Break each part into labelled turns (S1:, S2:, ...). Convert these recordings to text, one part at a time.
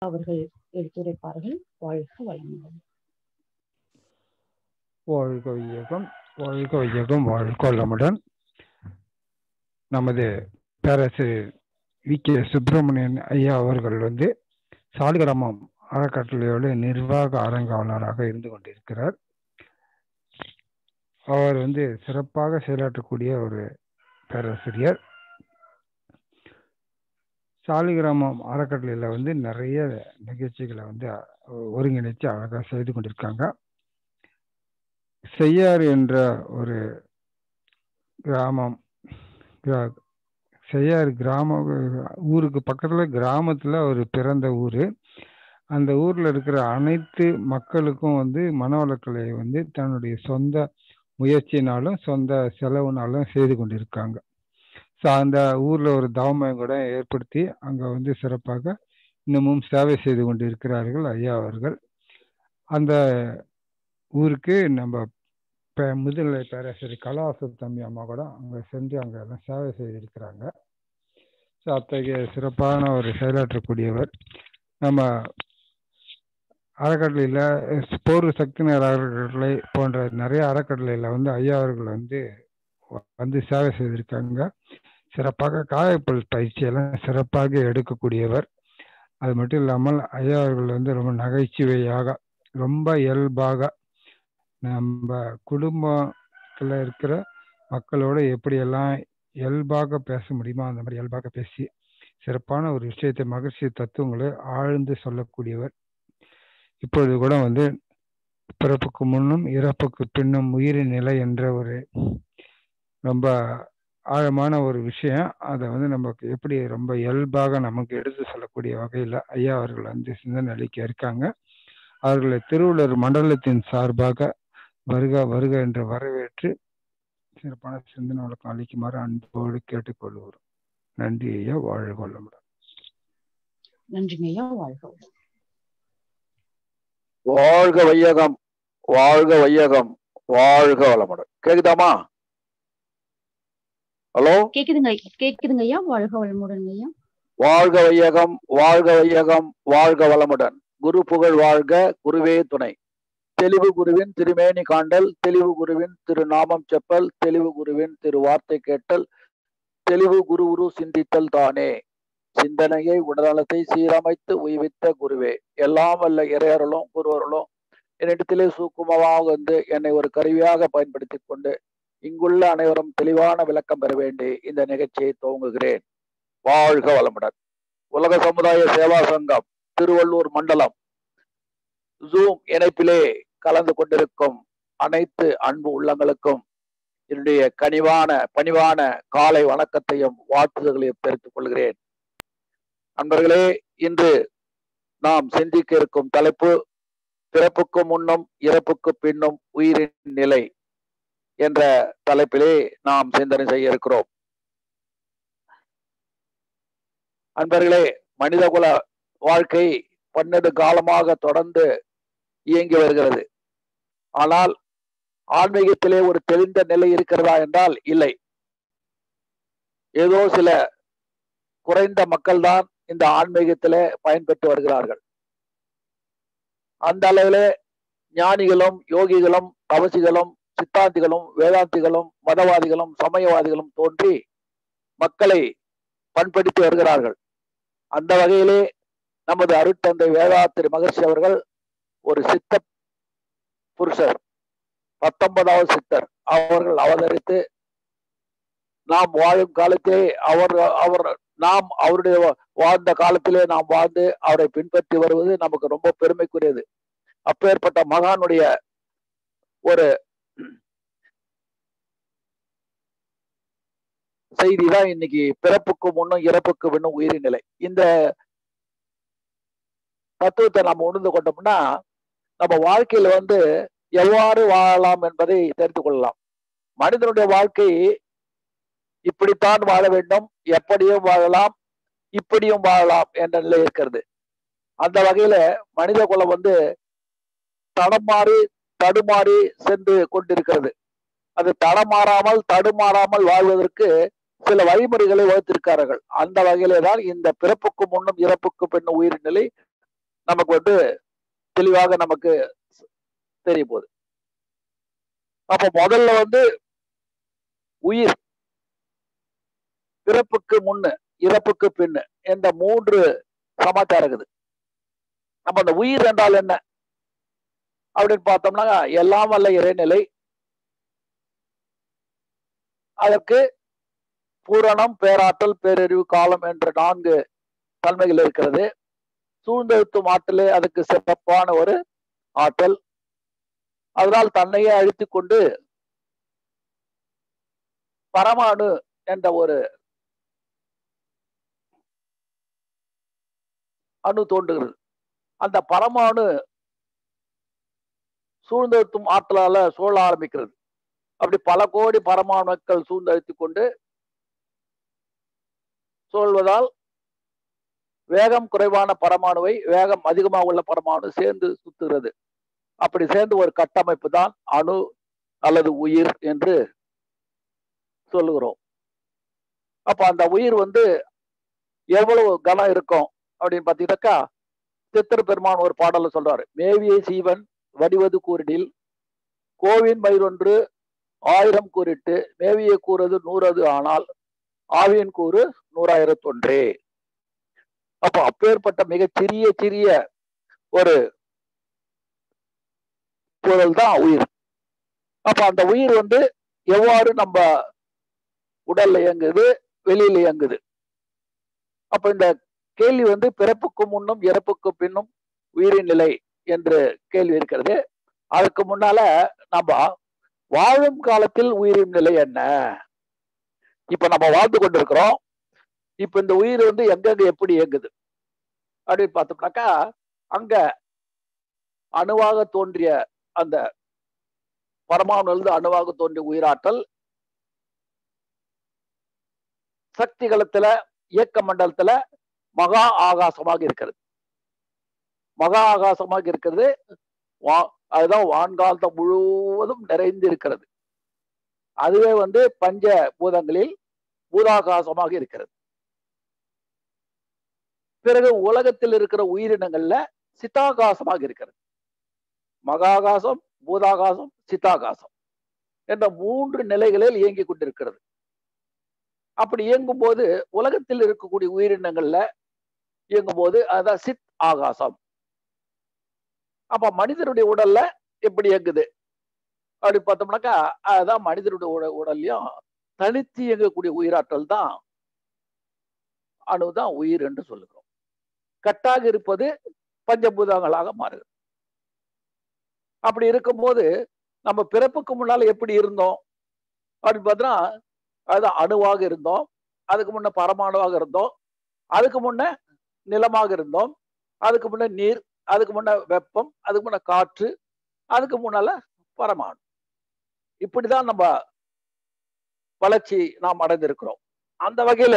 S1: அவர்கள் எடுத்துரைப்பார்கள் வாழ்க வளமுடன்
S2: வாழ்க வையகம் வாழ்க வையகம் வாழ்க வளமுடன் நமது பேராசிரியர் வி கே சுப்பிரமணியன் ஐயா அவர்கள் வந்து சாலிகிராமம் அறக்கட்டளையோட நிர்வாக அரங்காவலராக இருந்து கொண்டிருக்கிறார் அவர் வந்து சிறப்பாக செயலாற்றக்கூடிய ஒரு பேராசிரியர் சாலிகிராமம் அறக்கட்டளையில் வந்து நிறைய நிகழ்ச்சிகளை வந்து ஒருங்கிணைச்சு அழகாக செய்து கொண்டிருக்காங்க செய்யாறு என்ற ஒரு கிராமம் செய்யாறு கிராம ஊருக்கு பக்கத்தில் கிராமத்தில் ஒரு பிறந்த ஊர் அந்த ஊரில் இருக்கிற அனைத்து மக்களுக்கும் வந்து மனவளக்கலை வந்து தன்னுடைய சொந்த முயற்சினாலும் சொந்த செலவுனாலும் செய்து கொண்டிருக்காங்க ஸோ அந்த ஊரில் ஒரு தவமயம் கூட ஏற்படுத்தி அங்கே வந்து சிறப்பாக இன்னமும் சேவை செய்து கொண்டிருக்கிறார்கள் ஐயா அவர்கள் அந்த ஊருக்கு நம்ம இப்போ முதுநிலை பேராசிரியர் கலாசு தம்பி அம்மா கூட அங்கே சென்று அங்கே எல்லாம் சேவை செய்திருக்கிறாங்க ஸோ அத்தகைய சிறப்பான ஒரு செயலாற்றக்கூடியவர் நம்ம அறக்கட்டளையில் போர் சக்தினர் அறக்கட்டளை போன்ற நிறைய அறக்கட்டளையில் வந்து ஐயா அவர்கள் வந்து வந்து சேவை செய்திருக்காங்க சிறப்பாக காயப்பல் பயிற்சியெல்லாம் சிறப்பாக எடுக்கக்கூடியவர் அது மட்டும் இல்லாமல் ஐயா அவர்கள் வந்து ரொம்ப நகைச்சுவையாக ரொம்ப இயல்பாக நம்ம குடும்பத்தில் இருக்கிற மக்களோட எப்படியெல்லாம் இயல்பாக பேச முடியுமோ அந்த மாதிரி இயல்பாக பேசி சிறப்பான ஒரு விஷயத்தை மகிழ்ச்சி தத்துவங்களை ஆழ்ந்து சொல்லக்கூடியவர் இப்பொழுது கூட வந்து பிறப்புக்கு முன்னும் இறப்புக்கு பின்னும் உயிரின் நிலை என்ற ஒரு ரொம்ப ஆழமான ஒரு விஷயம் அதை வந்து நமக்கு எப்படி ரொம்ப இயல்பாக நமக்கு எடுத்து சொல்லக்கூடிய வகையில் ஐயா அவர்கள் வந்து சிந்தனை அளிக்க இருக்காங்க அவர்களை திருவள்ளூர் மண்டலத்தின் சார்பாக வருக வருக என்று வரவேற்று சிறப்பான சிந்தனை வழக்கம் அளிக்குமாறு அன்போடு கேட்டுக்கொள்வோம் நன்றி ஐயா வாழ்க வளமுடன்
S1: நன்றிங்க ஐயா வாழ்க
S3: வாழ்க வையகம் வாழ்க வையகம் வாழ்க வளமுடன் கேக்குதாமா ஹலோ
S1: கேக்குதுங்க கேக்குதுங்க ஐயா வாழ்க வளமுடன் ஐயா
S3: வாழ்க வையகம் வாழ்க வையகம் வாழ்க வளமுடன் குரு புகழ் வாழ்க குருவே துணை தெளிவு குருவின் திருமேனி காண்டல் தெளிவு குருவின் திரு நாமம் செப்பல் தெளிவு குருவின் திரு வார்த்தை கேட்டல் தெளிவு குரு குரு சிந்தித்தல் தானே சிந்தனையை உடல்நலத்தை சீரமைத்து உய்வித்த குருவே எல்லாம் வல்ல இறையர்களும் குருவர்களும் என்னிடத்திலே சூக்குமமாக வந்து என்னை ஒரு கருவியாக பயன்படுத்தி கொண்டு இங்குள்ள அனைவரும் தெளிவான விளக்கம் பெற வேண்டி இந்த நிகழ்ச்சியை துவங்குகிறேன் வாழ்க வளமுடன் உலக சமுதாய சேவா சங்கம் திருவள்ளூர் மண்டலம் ஜூம் இணைப்பிலே கலந்து கொண்டிருக்கும் அனைத்து அன்பு உள்ளங்களுக்கும் என்னுடைய கனிவான பணிவான காலை வணக்கத்தையும் வாழ்த்துதல்களையும் தெரிவித்துக் கொள்கிறேன் நண்பர்களே இன்று நாம் சிந்திக்க இருக்கும் தலைப்பு பிறப்புக்கு முன்னும் இறப்புக்கு பின்னும் உயிரின் நிலை என்ற தலைப்பிலே நாம் சிந்தனை செய்ய இருக்கிறோம் அன்பர்களே மனிதகுல வாழ்க்கை பன்னெண்டு காலமாக தொடர்ந்து இயங்கி வருகிறது ஆனால் ஆன்மீகத்திலே ஒரு தெளிந்த நிலை இருக்கிறதா என்றால் இல்லை ஏதோ சில குறைந்த மக்கள்தான் இந்த ஆன்மீகத்திலே பயன்பெற்று வருகிறார்கள் அந்த அளவிலே ஞானிகளும் யோகிகளும் தவசிகளும் சித்தாந்திகளும் வேதாந்திகளும் மதவாதிகளும் சமயவாதிகளும் தோன்றி மக்களை பண்படுத்தி வருகிறார்கள் அந்த வகையிலே நமது அருட்தந்தை வேதாத்திரி மகர்ஷி அவர்கள் ஒரு சித்த புருஷர் பத்தொன்பதாவது சித்தர் அவர்கள் அவதரித்து நாம் வாழும் காலத்திலே அவர் அவர் நாம் அவருடைய வாழ்ந்த காலத்திலே நாம் வாழ்ந்து அவரை பின்பற்றி வருவது நமக்கு ரொம்ப பெருமைக்குரியது அப்பேற்பட்ட மகானுடைய ஒரு செய்தி தான் இன்னைக்கு பிறப்புக்கு முன்னும் இறப்புக்கு பின்னும் உயிரின் நிலை இந்த தத்துவத்தை நம்ம உணர்ந்து கொண்டோம்னா நம்ம வாழ்க்கையில வந்து எவ்வாறு வாழலாம் என்பதை தெரிந்து கொள்ளலாம் மனிதனுடைய வாழ்க்கை இப்படித்தான் வாழ வேண்டும் எப்படியும் வாழலாம் இப்படியும் வாழலாம் என்ற நிலை இருக்கிறது அந்த வகையில மனித குலம் வந்து தடமாறி தடுமாறி சென்று கொண்டிருக்கிறது அது தடமாறாமல் தடுமாறாமல் வாழ்வதற்கு சில வழிமுறைகளை வகுத்திருக்கிறார்கள் அந்த வகையிலே தான் இந்த பிறப்புக்கு முன்னும் இறப்புக்கு பின்னும் உயிர் நிலை நமக்கு வந்து தெளிவாக நமக்கு தெரிய போகுது அப்ப முதல்ல வந்து உயிர் பிறப்புக்கு முன்னு இறப்புக்கு பின்னு என்ற மூன்று சமாச்சாரம் இருக்குது அப்ப அந்த உயிர் என்றால் என்ன அப்படின்னு பார்த்தோம்னா எல்லாம் வல்ல இறைநிலை அதற்கு பூரணம் பேராற்றல் பேரறிவு காலம் என்ற நான்கு தன்மைகள் இருக்கிறது சூழ்ந்தெழுத்தும் ஆற்றலே அதுக்கு சிறப்பான ஒரு ஆற்றல் அதனால் தன்னையே அழித்து கொண்டு பரமாணு என்ற ஒரு அணு தோன்றுகிறது அந்த பரமாணு சூழ்ந்தெழுத்தும் ஆற்றலால சூழ ஆரம்பிக்கிறது அப்படி பல கோடி பரமாணுக்கள் சூழ்ந்தழுத்திக் கொண்டு சொல்வதால் வேகம் குறைவான பரமாணுவை வேகம் அதிகமாக உள்ள பரமாணு சேர்ந்து சுத்துகிறது அப்படி சேர்ந்து ஒரு கட்டமைப்பு தான் அணு அல்லது உயிர் என்று சொல்லுகிறோம் அப்ப அந்த உயிர் வந்து எவ்வளவு கனம் இருக்கும் அப்படின்னு பாத்தீங்கன்னாக்கா சித்திர பெருமான் ஒரு பாடல்ல சொல்றாரு மேவிய சீவன் வடிவது கூறிடில் கோவின் மயிரொன்று ஆயிரம் கூறிட்டு மேவிய கூறது நூறது ஆனால் ஆவியின் கூறு நூறாயிரத்தொன்றே அப்போ அப்பேற்பட்ட மிகச் சிறிய சிறிய ஒரு பொருள் தான் உயிர் அப்ப அந்த உயிர் வந்து எவ்வாறு நம்ம உடல்ல இயங்குது வெளியில இயங்குது அப்ப இந்த கேள்வி வந்து பிறப்புக்கு முன்னும் இறப்புக்கு பின்னும் உயிரின் நிலை என்று கேள்வி இருக்கிறது அதுக்கு முன்னால நம்ம வாழும் காலத்தில் உயிரின் நிலை என்ன இப்ப நம்ம வாழ்ந்து கொண்டிருக்கிறோம் இப்ப இந்த உயிர் வந்து எங்கெங்க எப்படி இயங்குது அப்படின்னு பார்த்தோம்னாக்கா அங்க அணுவாக தோன்றிய அந்த பரமாணுலேருந்து அணுவாக தோன்றிய உயிராற்றல் சக்தி களத்துல இயக்க மண்டலத்துல மகா ஆகாசமாக இருக்கிறது மகா ஆகாசமாக இருக்கிறது வா அதுதான் வான்காலத்தம் முழுவதும் நிறைந்து இருக்கிறது அதுவே வந்து பஞ்ச பூதங்களில் பூதாகாசமாக இருக்கிறது பிறகு உலகத்தில் இருக்கிற உயிரினங்கள்ல சித்தாகாசமாக இருக்கிறது மகாகாசம் பூதாகாசம் சித்தாகாசம் என்ற மூன்று நிலைகளில் இயங்கிக் கொண்டிருக்கிறது அப்படி இயங்கும் போது உலகத்தில் இருக்கக்கூடிய உயிரினங்கள்ல இயங்கும் போது அதான் சித் ஆகாசம் அப்ப மனிதனுடைய உடல்ல எப்படி இயங்குது அப்படி பார்த்தோம்னாக்கா அதுதான் மனிதனுடைய உட உடல்லையும் தனித்து இயங்கக்கூடிய உயிராற்றல் தான் அணுதான் உயிர் என்று சொல்லுகிறோம் கட்டாக இருப்பது பஞ்சபூதங்களாக மாறுகிறது அப்படி இருக்கும்போது நம்ம பிறப்புக்கு முன்னால எப்படி இருந்தோம் அப்படின்னு பார்த்தோம்னா அதுதான் அணுவாக இருந்தோம் அதுக்கு முன்ன பரமாணுவாக இருந்தோம் அதுக்கு முன்ன நிலமாக இருந்தோம் அதுக்கு முன்ன நீர் அதுக்கு முன்ன வெப்பம் அதுக்கு முன்ன காற்று அதுக்கு முன்னால பரமாணு இப்படிதான் நம்ம வளர்ச்சி நாம் அடைந்திருக்கிறோம் அந்த வகையில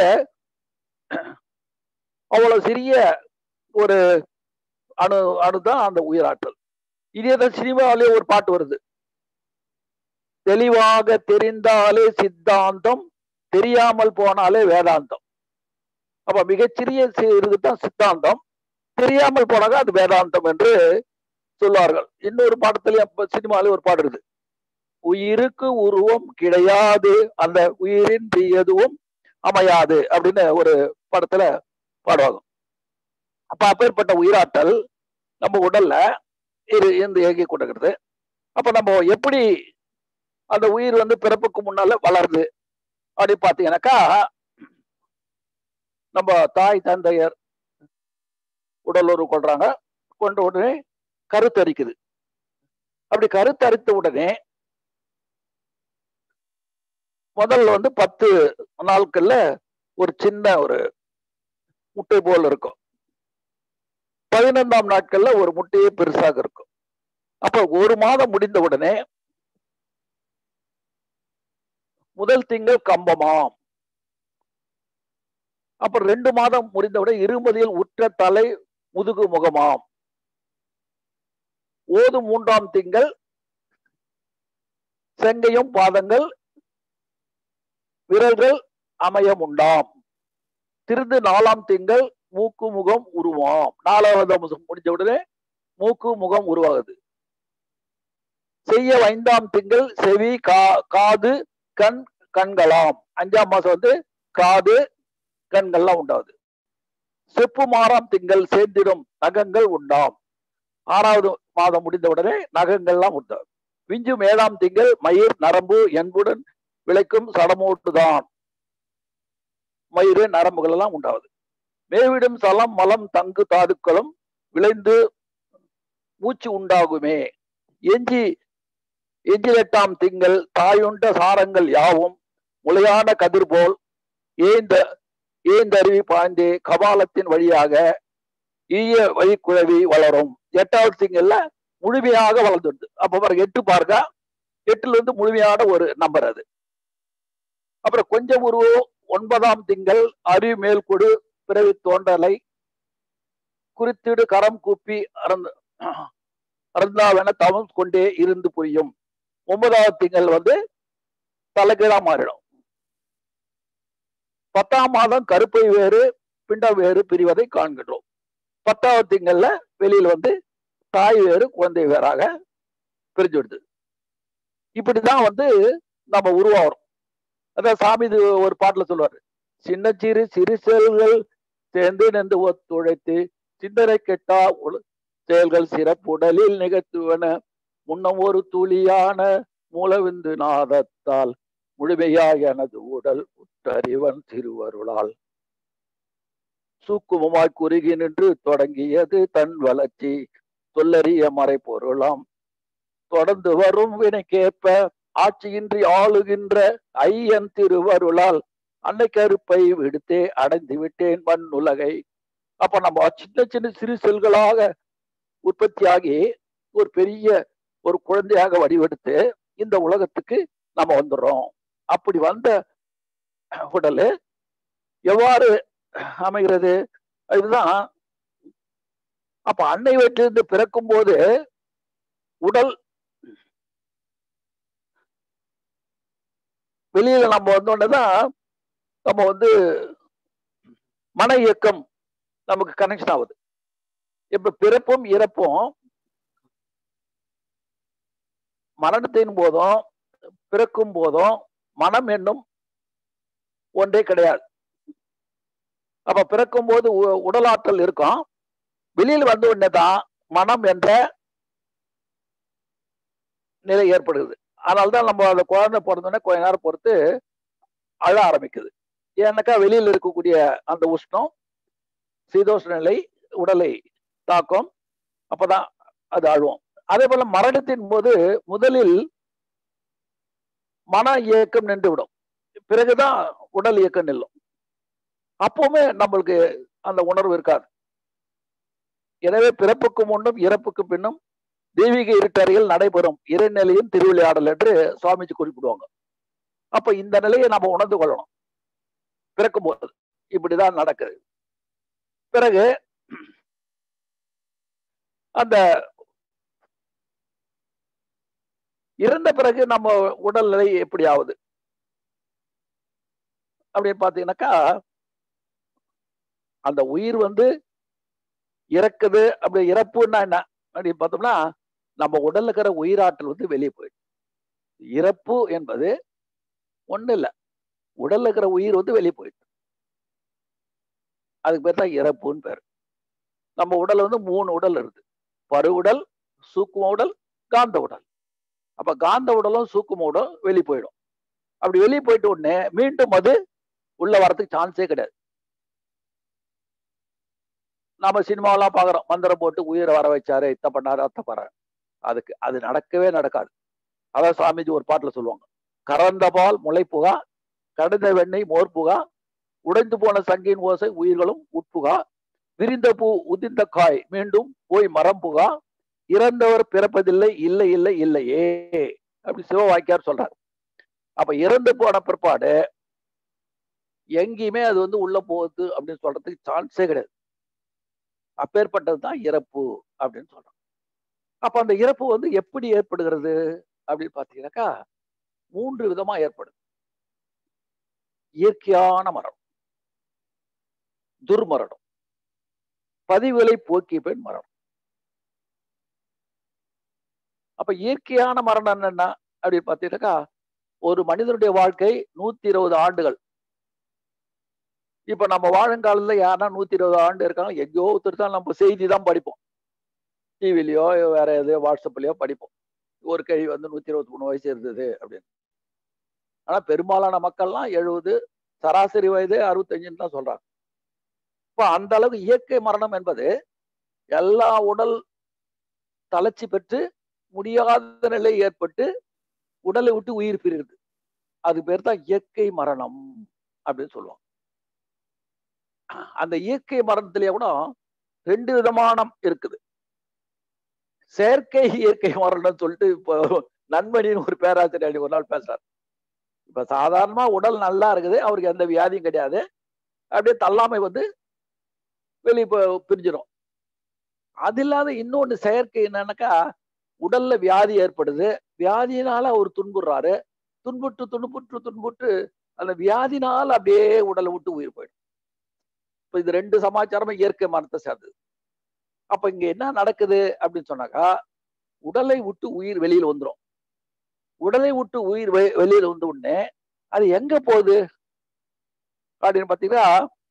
S3: அவ்வளவு சிறிய ஒரு அணு அணுதான் அந்த உயிராற்றல் இதே தான் சினிமாவிலே ஒரு பாட்டு வருது தெளிவாக தெரிந்தாலே சித்தாந்தம் தெரியாமல் போனாலே வேதாந்தம் அப்ப மிகச்சிறிய இதுதான் சித்தாந்தம் தெரியாமல் போனாங்க அது வேதாந்தம் என்று சொல்வார்கள் இன்னொரு பாடத்திலேயே சினிமாலே ஒரு பாடு இருக்குது உயிருக்கு உருவம் கிடையாது அந்த உயிரின் எதுவும் அமையாது அப்படின்னு ஒரு படத்துல பாடுவாங்க அப்ப அப்பேற்பட்ட உயிராற்றல் நம்ம உடல்ல இரு இருந்து இயங்கி கொண்டிருக்கிறது அப்ப நம்ம எப்படி அந்த உயிர் வந்து பிறப்புக்கு முன்னால வளருது அப்படி பாத்தீங்கன்னாக்கா நம்ம தாய் தந்தையர் உடல் உறவு கொள்றாங்க கொண்ட உடனே கருத்தரிக்குது அப்படி கருத்தரித்த உடனே முதல்ல வந்து பத்து நாட்கள்ல ஒரு சின்ன ஒரு முட்டை போல் இருக்கும் பதினைந்தாம் நாட்கள்ல ஒரு முட்டையே பெருசாக இருக்கும் அப்ப ஒரு மாதம் முடிந்த உடனே முதல் திங்கள் கம்பமாம் அப்புறம் ரெண்டு மாதம் முடிந்தவுடன் இருமதியில் உற்ற தலை முதுகு முகமாம் ஓது மூன்றாம் திங்கள் செங்கையும் பாதங்கள் விரல்கள் அமையம் உண்டாம் திருந்து நாலாம் திங்கள் மூக்கு முகம் உருவாம் நாலாவது அம்சம் முடிஞ்ச உடனே மூக்கு முகம் உருவாகுது செய்ய ஐந்தாம் திங்கள் செவி கா காது கண் கண்களாம் அஞ்சாம் மாசம் வந்து காது கண்கள்லாம் உண்டாகுது செப்பு மாறாம் திங்கள் சேர்ந்திடும் நகங்கள் உண்டாம் ஆறாவது மாதம் முடிந்த உடனே நகங்கள்லாம் உண்டாகும் விஞ்சும் ஏழாம் திங்கள் மயிர் நரம்பு என்புடன் விளைக்கும் சடமோட்டுதான் மயிறு நரம்புகள் எல்லாம் உண்டாகுது மேவிடும் சலம் மலம் தங்கு தாதுக்களும் விளைந்து மூச்சு உண்டாகுமே எஞ்சி எஞ்சிலெட்டாம் திங்கள் தாயுண்ட சாரங்கள் யாவும் முளையான கதிர் போல் ஏந்த ஏந்தருவி பாய்ந்தே கபாலத்தின் வழியாக ஈய வழிக்குழவி வளரும் எட்டாவது திங்கள்ல முழுமையாக வளர்ந்துடுது அப்ப பாருங்க எட்டு பாருங்க எட்டுல இருந்து முழுமையான ஒரு நம்பர் அது அப்புறம் கொஞ்சம் உருவோ ஒன்பதாம் திங்கள் அறி மேல் கொடு பிறவி தோன்றலை குறித்திடு கரம் கூப்பி அறந்து அறந்தாவென தவம் கொண்டே இருந்து புரியும் ஒன்பதாவது திங்கள் வந்து தலைகீழா மாறிடும் பத்தாம் மாதம் கருப்பை வேறு பிண்ட வேறு பிரிவதை காண்கின்றோம் பத்தாவது திங்கள்ல வெளியில வந்து தாய் வேறு குழந்தை வேறாக பிரிஞ்சுடுது இப்படிதான் வந்து நம்ம உருவாகிறோம் அதான் சாமி இது ஒரு பாட்டுல சொல்லுவாரு சின்ன சிறு சிறு செயல்கள் சேர்ந்து நின்று ஒத்துழைத்து சிந்தனை கெட்டா உல- செயல்கள் சிறப்புடலில் நிகழ்த்துவன முன்னம் ஒரு துளியான மூலவிந்து நாதத்தால் முழுமையாய் எனது உடல் உற்றறிவன் திருவருளால் சூக்குமமாய் குறுகி நின்று தொடங்கியது தன் வளர்ச்சி சொல்லறிய மறைபொருளாம் தொடர்ந்து வரும் வினைக்கேற்ப ஆட்சியின்றி ஆளுகின்ற ஐயன் திருவருளால் அன்னை கருப்பை விடுத்தே அடைந்து விட்டேன் மண் உலகை அப்ப நம்ம சின்ன சின்ன சிறு செல்களாக உற்பத்தியாகி ஒரு பெரிய ஒரு குழந்தையாக வடிவெடுத்து இந்த உலகத்துக்கு நம்ம வந்துடுறோம் அப்படி வந்த உடல் எவ்வாறு அமைகிறது இதுதான் அப்ப அன்னை வயிற்றிலிருந்து பிறக்கும் போது உடல் வெளியில நம்ம வந்தோடனேதான் நம்ம வந்து மன இயக்கம் நமக்கு கனெக்ஷன் ஆகுது இப்ப பிறப்பும் இறப்பும் மரணத்தின் போதும் பிறக்கும் போதும் மனம் என்னும் ஒன்றே கிடையாது அப்ப பிறக்கும் போது உ- உடலாற்றல் இருக்கும் வெளியில் வந்த உடனே தான் மனம் என்ற நிலை ஏற்படுகிறது அதனால்தான் நம்ம அந்த குழந்தை பிறந்தோடனே கொஞ்ச நேரம் பொறுத்து அழ ஆரம்பிக்குது ஏன்னாக்கா வெளியில் இருக்கக்கூடிய அந்த உஷ்ணம் சீதோஷ நிலை உடலை தாக்கும் அப்பதான் அது அழுவும் அதே போல மரணத்தின் போது முதலில் மன இயக்கம் நின்று விடும் பிறகுதான் உடல் இயக்கம் நில்லும் அப்பவுமே நம்மளுக்கு அந்த உணர்வு இருக்காது எனவே பிறப்புக்கு முன்னும் இறப்புக்கு பின்னும் தெய்வீக இருட்டறையில் நடைபெறும் இறைநிலையின் திருவிளையாடல் என்று சுவாமிஜி குறிப்பிடுவாங்க அப்ப இந்த நிலையை நம்ம உணர்ந்து கொள்ளணும் பிறக்கும் போது இப்படிதான் நடக்குது பிறகு அந்த இறந்த பிறகு நம்ம உடல்நிலை எப்படி ஆகுது அப்படின்னு பாத்தீங்கன்னாக்கா அந்த உயிர் வந்து இறக்குது அப்படி இறப்புன்னா என்ன அப்படின்னு பார்த்தோம்னா நம்ம உடல்ல இருக்கிற உயிராற்றல் வந்து வெளியே போயிடும் இறப்பு என்பது ஒண்ணு இல்ல உடல்ல இருக்கிற உயிர் வந்து வெளியே போயிடும் அதுக்கு பேர் தான் இறப்புன்னு பேர் நம்ம உடல் வந்து மூணு உடல் இருக்குது பரு உடல் சூக்கும உடல் காந்த உடல் அப்ப காந்த உடலும் சூக்கும உடலும் வெளியே போயிடும் அப்படி வெளியே போயிட்ட உடனே மீண்டும் அது உள்ள வரதுக்கு சான்ஸே கிடையாது நாம சினிமாவெல்லாம் பாக்குறோம் மந்திரம் போட்டு உயிரை வர வச்சாரு இத்த பண்ணாரு அத்த பண்ணாரு அதுக்கு அது நடக்கவே நடக்காது அதான் சாமிஜி ஒரு பாட்டுல சொல்லுவாங்க கறந்த பால் முளைப்புகா கடைந்த வெண்ணெய் மோர்புகா உடைந்து போன சங்கின் ஓசை உயிர்களும் உட்புகா விரிந்த பூ உதிர்ந்த காய் மீண்டும் போய் மரம் புகா இறந்தவர் பிறப்பதில்லை இல்லை இல்லை இல்லையே அப்படி சிவவாக்கியார் சொல்றாரு அப்ப இறந்து போன பிற்பாடு எங்கேயுமே அது வந்து உள்ள போகுது அப்படின்னு சொல்றதுக்கு சான்ஸே கிடையாது அப்பேற்பட்டது தான் இறப்பு அப்படின்னு சொல்றோம் அப்ப அந்த இறப்பு வந்து எப்படி ஏற்படுகிறது அப்படின்னு பாத்தீங்கன்னாக்கா மூன்று விதமா ஏற்படுது இயற்கையான மரணம் துர்மரணம் பதிவுகளை போக்கிய பின் மரணம் அப்ப இயற்கையான மரணம் என்னன்னா அப்படின்னு பார்த்தீங்கன்னாக்கா ஒரு மனிதனுடைய வாழ்க்கை நூத்தி இருபது ஆண்டுகள் இப்ப நம்ம வாழுங்காலத்துல யாருன்னா நூத்தி இருபது ஆண்டு இருக்காங்க எங்கேயோ ஒருத்தர் தான் நம்ம செய்தி தான் படிப்போம் டிவிலையோ வேற எதையோ வாட்ஸ்அப்லயோ படிப்போம் ஒரு கேள்வி வந்து நூத்தி இருபத்தி மூணு வயசு இருந்தது அப்படின்னு ஆனா பெரும்பாலான மக்கள்லாம் எழுபது சராசரி வயது அறுபத்தஞ்சுன்னு தான் சொல்றாங்க இப்போ அந்த அளவுக்கு இயற்கை மரணம் என்பது எல்லா உடல் தளர்ச்சி பெற்று முடியாத நிலை ஏற்பட்டு உடலை விட்டு உயிர் பிரியுது அது பேர் தான் இயற்கை மரணம் அப்படின்னு சொல்லுவாங்க அந்த இயற்கை மரணத்திலேயே கூட ரெண்டு விதமான இருக்குது செயற்கை இயற்கை மரணம்னு சொல்லிட்டு இப்போ நன்மணின்னு ஒரு பேராசிரியர் ஒரு நாள் பேசுறாரு இப்ப சாதாரணமா உடல் நல்லா இருக்குது அவருக்கு எந்த வியாதியும் கிடையாது அப்படியே தள்ளாமை வந்து வெளியே பிரிஞ்சிடும் அது இல்லாத இன்னொன்னு செயற்கை என்னன்னாக்கா உடல்ல வியாதி ஏற்படுது வியாதியினால அவர் துன்புறாரு துன்புற்று துன்புற்று துன்புற்று அந்த வியாதினால அப்படியே உடலை விட்டு உயிர் போயிடும் இப்ப இது ரெண்டு சமாச்சாரமும் இயற்கை மரணத்தை சேர்ந்தது அப்ப இங்க என்ன நடக்குது அப்படின்னு சொன்னாக்கா உடலை விட்டு உயிர் வெளியில் வந்துடும் உடலை விட்டு உயிர் வெளியில வந்து உடனே அது எங்க போகுது அப்படின்னு பாத்தீங்கன்னா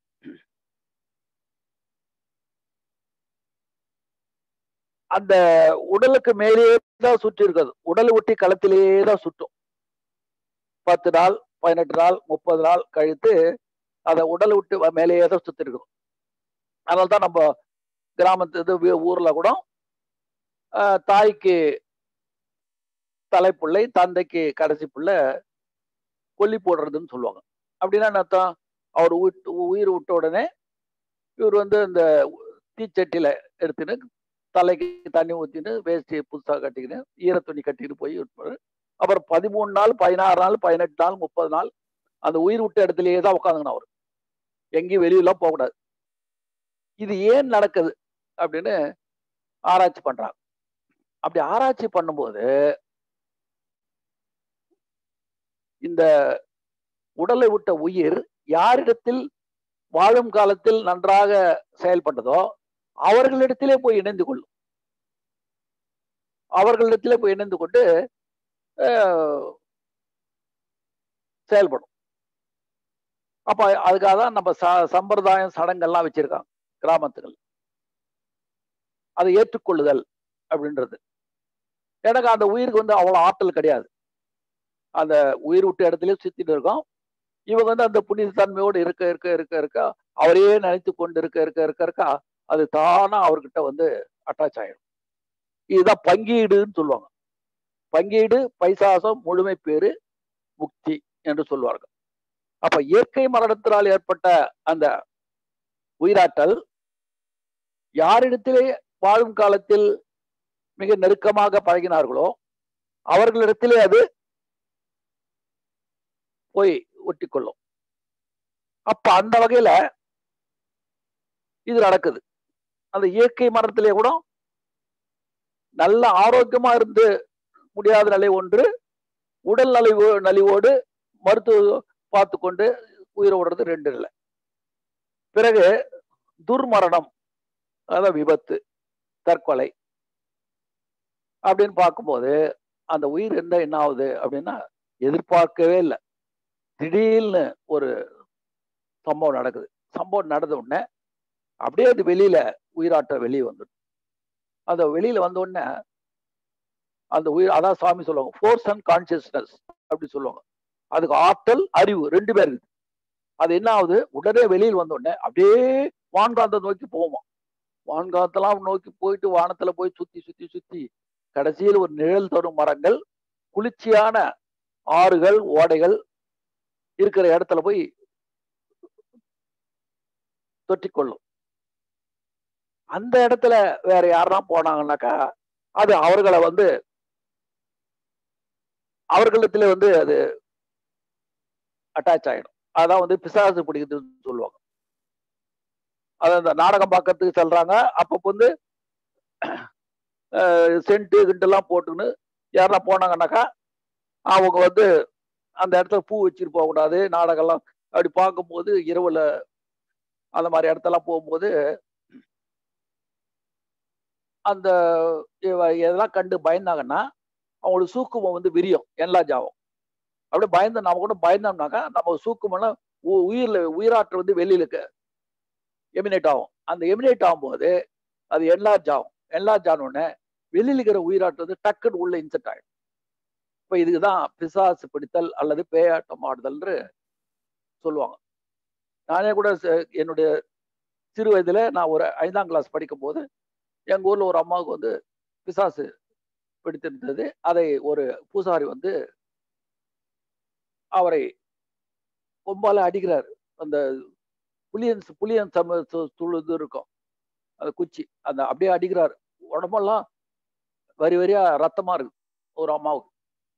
S3: அந்த உடலுக்கு மேலேயே தான் சுற்றி இருக்குது உடலை ஒட்டி களத்திலேயே தான் சுட்டும் பத்து நாள் பதினெட்டு நாள் முப்பது நாள் கழித்து அதை உடலை விட்டு மேலேயே தான் சுத்தி இருக்கணும் அதனால தான் நம்ம கிராமத்து இது ஊர்ல கூட தாய்க்கு தலைப்புள்ளை தந்தைக்கு கடைசி புள்ள கொல்லி போடுறதுன்னு சொல்லுவாங்க அப்படின்னா என்ன அர்த்தம் அவர் உயிர் விட்ட உடனே இவர் வந்து இந்த தீச்சட்டியில எடுத்துன்னு தலைக்கு தண்ணி ஊற்றின்னு வேஷ்டி புதுசாக கட்டிக்கின்னு ஈர துணி கட்டிக்கிட்டு போய் இருப்பாரு அப்புறம் பதிமூணு நாள் பதினாறு நாள் பதினெட்டு நாள் முப்பது நாள் அந்த உயிர் விட்ட இடத்துலயே தான் உட்காந்துங்கண்ணா அவர் எங்கேயும் வெளியெல்லாம் போகக்கூடாது இது ஏன் நடக்குது அப்படின்னு ஆராய்ச்சி பண்றாங்க அப்படி ஆராய்ச்சி பண்ணும்போது இந்த உடலை விட்ட உயிர் யாரிடத்தில் வாழும் காலத்தில் நன்றாக செயல்பட்டதோ அவர்களிடத்திலே போய் இணைந்து கொள்ளும் அவர்களிடத்திலே போய் இணைந்து கொண்டு செயல்படும் அப்ப அதுக்காக தான் நம்ம ச சம்பிரதாயம் சடங்கெல்லாம் வச்சிருக்காங்க கிராமத்துகள் அதை ஏற்றுக்கொள்ளுதல் அப்படின்றது எனக்கு அந்த உயிருக்கு வந்து அவ்வளவு ஆற்றல் கிடையாது அந்த உயிர் விட்ட இடத்துலயே சுத்திட்டு இருக்கோம் இவங்க வந்து அந்த புனித தன்மையோடு இருக்க இருக்க இருக்க இருக்க அவரையே நினைத்து கொண்டு இருக்க இருக்க இருக்க இருக்கா அது தானா அவர்கிட்ட வந்து அட்டாச் ஆயிடும் இதுதான் பங்கீடுன்னு சொல்லுவாங்க பங்கீடு பைசாசம் முழுமை பேரு முக்தி என்று சொல்வார்கள் அப்ப இயற்கை மரணத்தினால் ஏற்பட்ட அந்த உயிராற்றல் யாரிடத்திலே வாழும் காலத்தில் மிக நெருக்கமாக பழகினார்களோ அவர்களிடத்திலே அது போய் ஒட்டிக்கொள்ளும் அப்ப அந்த வகையில இது நடக்குது அந்த இயற்கை மரணத்திலே கூட நல்ல ஆரோக்கியமா இருந்து முடியாத நிலை ஒன்று உடல் நலிவு நலிவோடு மருத்துவ பார்த்து கொண்டு உயிரை விடுறது ரெண்டு இல்லை பிறகு துர்மரணம் அதாவது விபத்து தற்கொலை அப்படின்னு பார்க்கும்போது அந்த உயிர் என்ன என்ன ஆகுது அப்படின்னா எதிர்பார்க்கவே இல்லை திடீர்னு ஒரு சம்பவம் நடக்குது சம்பவம் நடந்த உடனே அப்படியே அது வெளியில உயிராட்டம் வெளியே வந்துடும் அந்த வெளியில வந்த உடனே அந்த உயிர் அதான் சாமி சொல்லுவாங்க ஃபோர்ஸ் அண்ட் கான்சியஸ்னஸ் அப்படி சொல்லுவாங்க அதுக்கு ஆற்றல் அறிவு ரெண்டு பேர் இருக்கு அது என்ன ஆகுது உடனே வெளியில் வந்த உடனே அப்படியே வான்காந்தத்தை நோக்கி போவோமா வான்காந்தெல்லாம் நோக்கி போயிட்டு வானத்துல போய் சுத்தி சுத்தி சுத்தி கடைசியில் ஒரு நிழல் தரும் மரங்கள் குளிர்ச்சியான ஆறுகள் ஓடைகள் இருக்கிற இடத்துல போய் தொட்டிக்கொள்ளும் அந்த இடத்துல வேற யாரெல்லாம் போனாங்கன்னாக்கா அது அவர்களை வந்து அவர்களிடத்துல வந்து அது அட்டாச் ஆயிடும் அதான் வந்து பிசாசு பிடிக்குதுன்னு சொல்லுவாங்க அது அந்த நாடகம் பார்க்கறதுக்கு செல்றாங்க அப்போ வந்து சென்ட்டு கிண்டெல்லாம் போட்டுன்னு யாரா போனாங்கன்னாக்கா அவங்க வந்து அந்த இடத்துல பூ வச்சுட்டு போகக்கூடாது நாடகம்லாம் அப்படி பார்க்கும்போது இரவுல அந்த மாதிரி இடத்தெல்லாம் போகும்போது அந்த இவ- இதெல்லாம் கண்டு பயந்தாங்கன்னா அவங்களுக்கு சூக்குமம் வந்து விரியும் என்லார்ஜ் ஆகும் அப்படியே பயந்து நாம கூட பயந்தோம்னாக்கா நம்ம சூக்குமெல்லாம் உ- உயிர்ல உயிராற்றல் வந்து வெளியில எமினேட் ஆகும் அந்த எமினேட் ஆகும்போது அது என்லார்ஜ் ஆகும் என்லார்ஜ் ஆன உடனே வெளியில இருக்கிற உயிராற்றல் வந்து டக்குன்னு உள்ள இன்செர்ட் ஆயிடும் இப்ப இதுக்குதான் பிசாசு பிடித்தல் அல்லது பேயாட்டம் ஆடுதல்னு சொல்லுவாங்க நானே கூட ச- என்னுடைய சிறு வயதுல நான் ஒரு ஐந்தாம் கிளாஸ் படிக்கும் போது எங்க ஊர்ல ஒரு அம்மாவுக்கு வந்து பிசாசு பிடித்திருந்தது அதை ஒரு பூசாரி வந்து அவரை கொம்பால அடிக்கிறாரு அந்த புளியன் புளியன் சம சு- துளுது இருக்கும் அந்த குச்சி அந்த அப்படியே அடிக்கிறாரு உடம்பெல்லாம் வரி வரியா ரத்தமா இருக்கு ஒரு அம்மாவுக்கு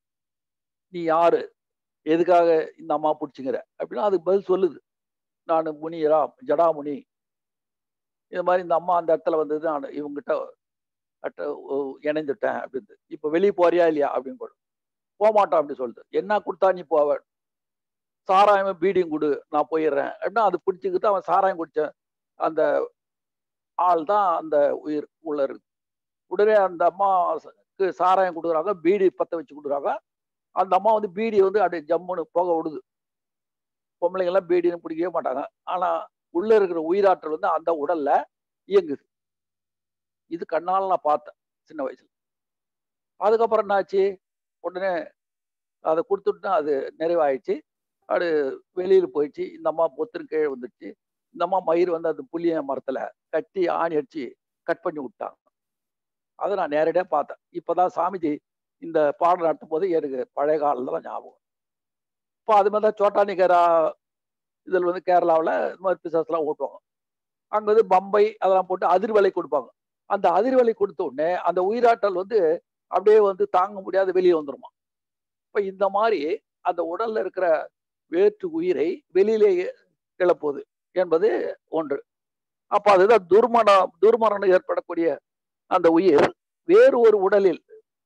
S3: நீ யாரு எதுக்காக இந்த அம்மா பிடிச்சிங்கிற அப்படின்னா அதுக்கு பதில் சொல்லுது நான் முனியரா ஜடாமுனி இது மாதிரி இந்த அம்மா அந்த இடத்துல வந்தது நான் இவங்கிட்ட அட்ட ஓ, இணைந்துட்டேன் அப்படின்னு இப்ப வெளியே போறியா இல்லையா அப்படின்னு போடு போக மாட்டான் அப்படின்னு சொல்லுது என்ன கொடுத்தா நீ போவ சாராயம் பீடியும் கொடு நான் போயிடுறேன் அப்படின்னா அது பிடிச்சிக்கிட்டு அவன் சாராயம் குடிச்ச அந்த ஆள் தான் அந்த உயிர் உள்ள இருக்கு உடனே அந்த அம்மாவுக்கு சாராயம் கொடுக்குறாங்க பீடி பத்த வச்சு கொடுக்குறாங்க அந்த அம்மா வந்து பீடி வந்து அப்படியே ஜம்முன்னு புகை விடுது பொம்பளைங்க எல்லாம் பீடின்னு பிடிக்கவே மாட்டாங்க ஆனா உள்ள இருக்கிற உயிராற்றல் வந்து அந்த உடல்ல இயங்குது இது கண்ணால நான் பார்த்தேன் சின்ன வயசுல அதுக்கப்புறம் என்னாச்சு உடனே அதை கொடுத்துட்டு அது நிறைவாயிடுச்சு அது வெளியில போயிடுச்சு இந்த அம்மா பொத்துன்னு கீழே வந்துடுச்சு இந்த அம்மா மயிர் வந்து அந்த புளிய மரத்துல கட்டி ஆணி அடிச்சு கட் பண்ணி விட்டாங்க அதை நான் நேரடியா பார்த்தேன் இப்பதான் சாமிஜி இந்த பாடம் நடத்தும் போது எனக்கு பழைய காலத்துல தான் ஞாபகம் இப்போ அது மாதிரி தான் சோட்டானிக்கரா இதில் வந்து கேரளாவில் இது மாதிரி பிசாஸ்லாம் ஓட்டுவாங்க அங்க வந்து பம்பை அதெல்லாம் போட்டு அதிர்வலை கொடுப்பாங்க அந்த அதிர்வலை கொடுத்த உடனே அந்த உயிராற்றல் வந்து அப்படியே வந்து தாங்க முடியாத வெளியே வந்துருமா இப்ப இந்த மாதிரி அந்த உடல்ல இருக்கிற வேற்று உயிரை வெளியிலே இழப்போது என்பது ஒன்று அப்ப அதுதான் துர்மணம் துர்மரணம் ஏற்படக்கூடிய அந்த உயிர் வேறு ஒரு உடலில்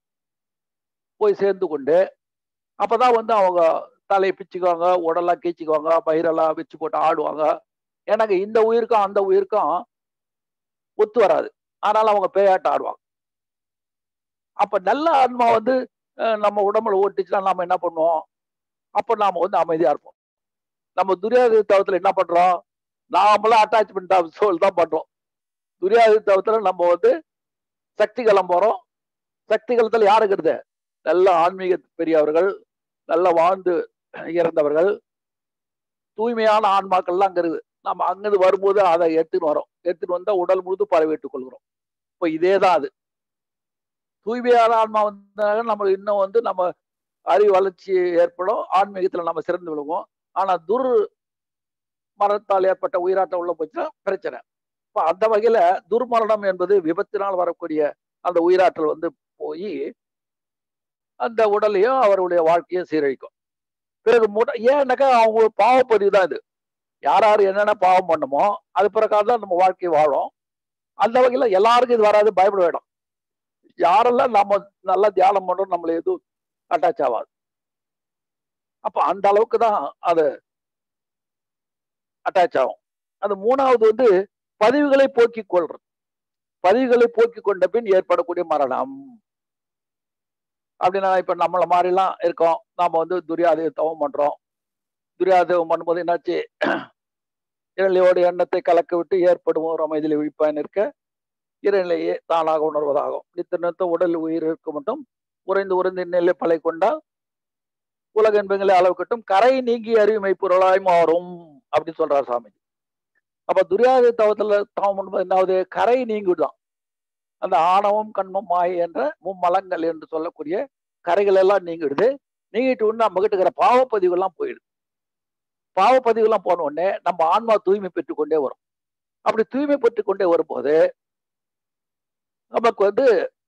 S3: போய் சேர்ந்து கொண்டு அப்பதான் வந்து அவங்க தலையை பிச்சுக்குவாங்க உடலாம் கீச்சிக்குவாங்க பயிரெல்லாம் வச்சு போட்டு ஆடுவாங்க எனக்கு இந்த உயிருக்கும் அந்த உயிருக்கும் ஒத்து வராது ஆனால் அவங்க பேயாட்டம் ஆடுவாங்க அப்ப நல்ல ஆன்மா வந்து அஹ், நம்ம உடம்புல ஓட்டுச்சுன்னா நாம என்ன பண்ணுவோம் அப்ப நாம வந்து அமைதியா இருப்போம் நம்ம துரியாதி தவத்துல என்ன பண்றோம் நாமளும் அட்டாச்மெண்ட் ஆஃப் சோல் தான் பண்றோம் துரியாதி தவத்துல நம்ம வந்து சக்தி களம் போறோம் சக்தி களத்துல யாரு இருக்கிறது நல்ல ஆன்மீக பெரியவர்கள் நல்ல வாழ்ந்து இறந்தவர்கள் தூய்மையான ஆன்மாக்கள்லாம் அங்க இருக்குது நம்ம அங்கிருந்து வரும்போது அதை எடுத்துன்னு வரோம் எடுத்துட்டு வந்தா உடல் முழுது பரவிட்டுக் கொள்கிறோம் இப்போ இதே தான் அது தூய்மையான ஆன்மா வந்தாங்க நம்ம இன்னும் வந்து நம்ம அறிவு வளர்ச்சி ஏற்படும் ஆன்மீகத்துல நம்ம சிறந்து விழுவோம் ஆனா துர் மரணத்தால் ஏற்பட்ட உயிராட்டம் உள்ள போச்சுன்னா பிரச்சனை இப்போ அந்த வகையில துர்மரணம் என்பது விபத்தினால் வரக்கூடிய அந்த உயிராற்றல் வந்து போய் அந்த உடலையும் அவருடைய வாழ்க்கையும் சீரழிக்கும் பிறகு முட ஏன்னாக்கா அவங்க பாவப்பதிவு தான் இது யார் யார் என்னென்ன பாவம் பண்ணுமோ அது பிறகு தான் நம்ம வாழ்க்கை வாழும் அந்த வகையில எல்லாருக்கும் இது வராது பயப்பட வேண்டாம் யாரெல்லாம் நம்ம நல்லா தியானம் பண்றோம் நம்மள எதுவும் அட்டாச் ஆகாது அப்ப அந்த அளவுக்கு தான் அது அட்டாச் ஆகும் அது மூணாவது வந்து பதிவுகளை போக்கிக் கொள்றது பதிவுகளை போக்கிக் கொண்ட பின் ஏற்படக்கூடிய மரணம் அப்படின்னா இப்ப நம்மள மாதிரிலாம் இருக்கோம் நாம வந்து துரியாதை தவம் பண்றோம் துரியாதவம் பண்ணும்போது என்னாச்சு இறைநிலையோடு எண்ணத்தை கலக்க விட்டு ஏற்படும் ஒரு அமைதியில் விழிப்பான் இருக்க இறைநிலையே தானாக உணர்வதாகும் நித்த நித்த உடல் உயிர் இருக்க மட்டும் உறைந்து உறைந்து நிலை பலை கொண்டால் உலக என்பங்களை அளவு கட்டும் கரை நீங்கி அறிவுமை பொருளாய் மாறும் அப்படின்னு சொல்றார் சாமி அப்ப துரியாத தவத்துல தவம் பண்ணும்போது என்னாவது கரை நீங்கிடுதான் அந்த ஆணவம் கண்மம் மாயை என்ற மும்மலங்கள் என்று சொல்லக்கூடிய கரைகள் எல்லாம் நீங்கிடுது நீங்கிட்டு உடனே நம்ம கிட்ட இருக்கிற பாவப்பதிவுகள்லாம் போயிடுது பாவப்பதிவுலாம் போன உடனே நம்ம ஆன்மா தூய்மை பெற்றுக் கொண்டே வரும் அப்படி தூய்மை பெற்றுக் கொண்டே வரும்போது நமக்கு வந்து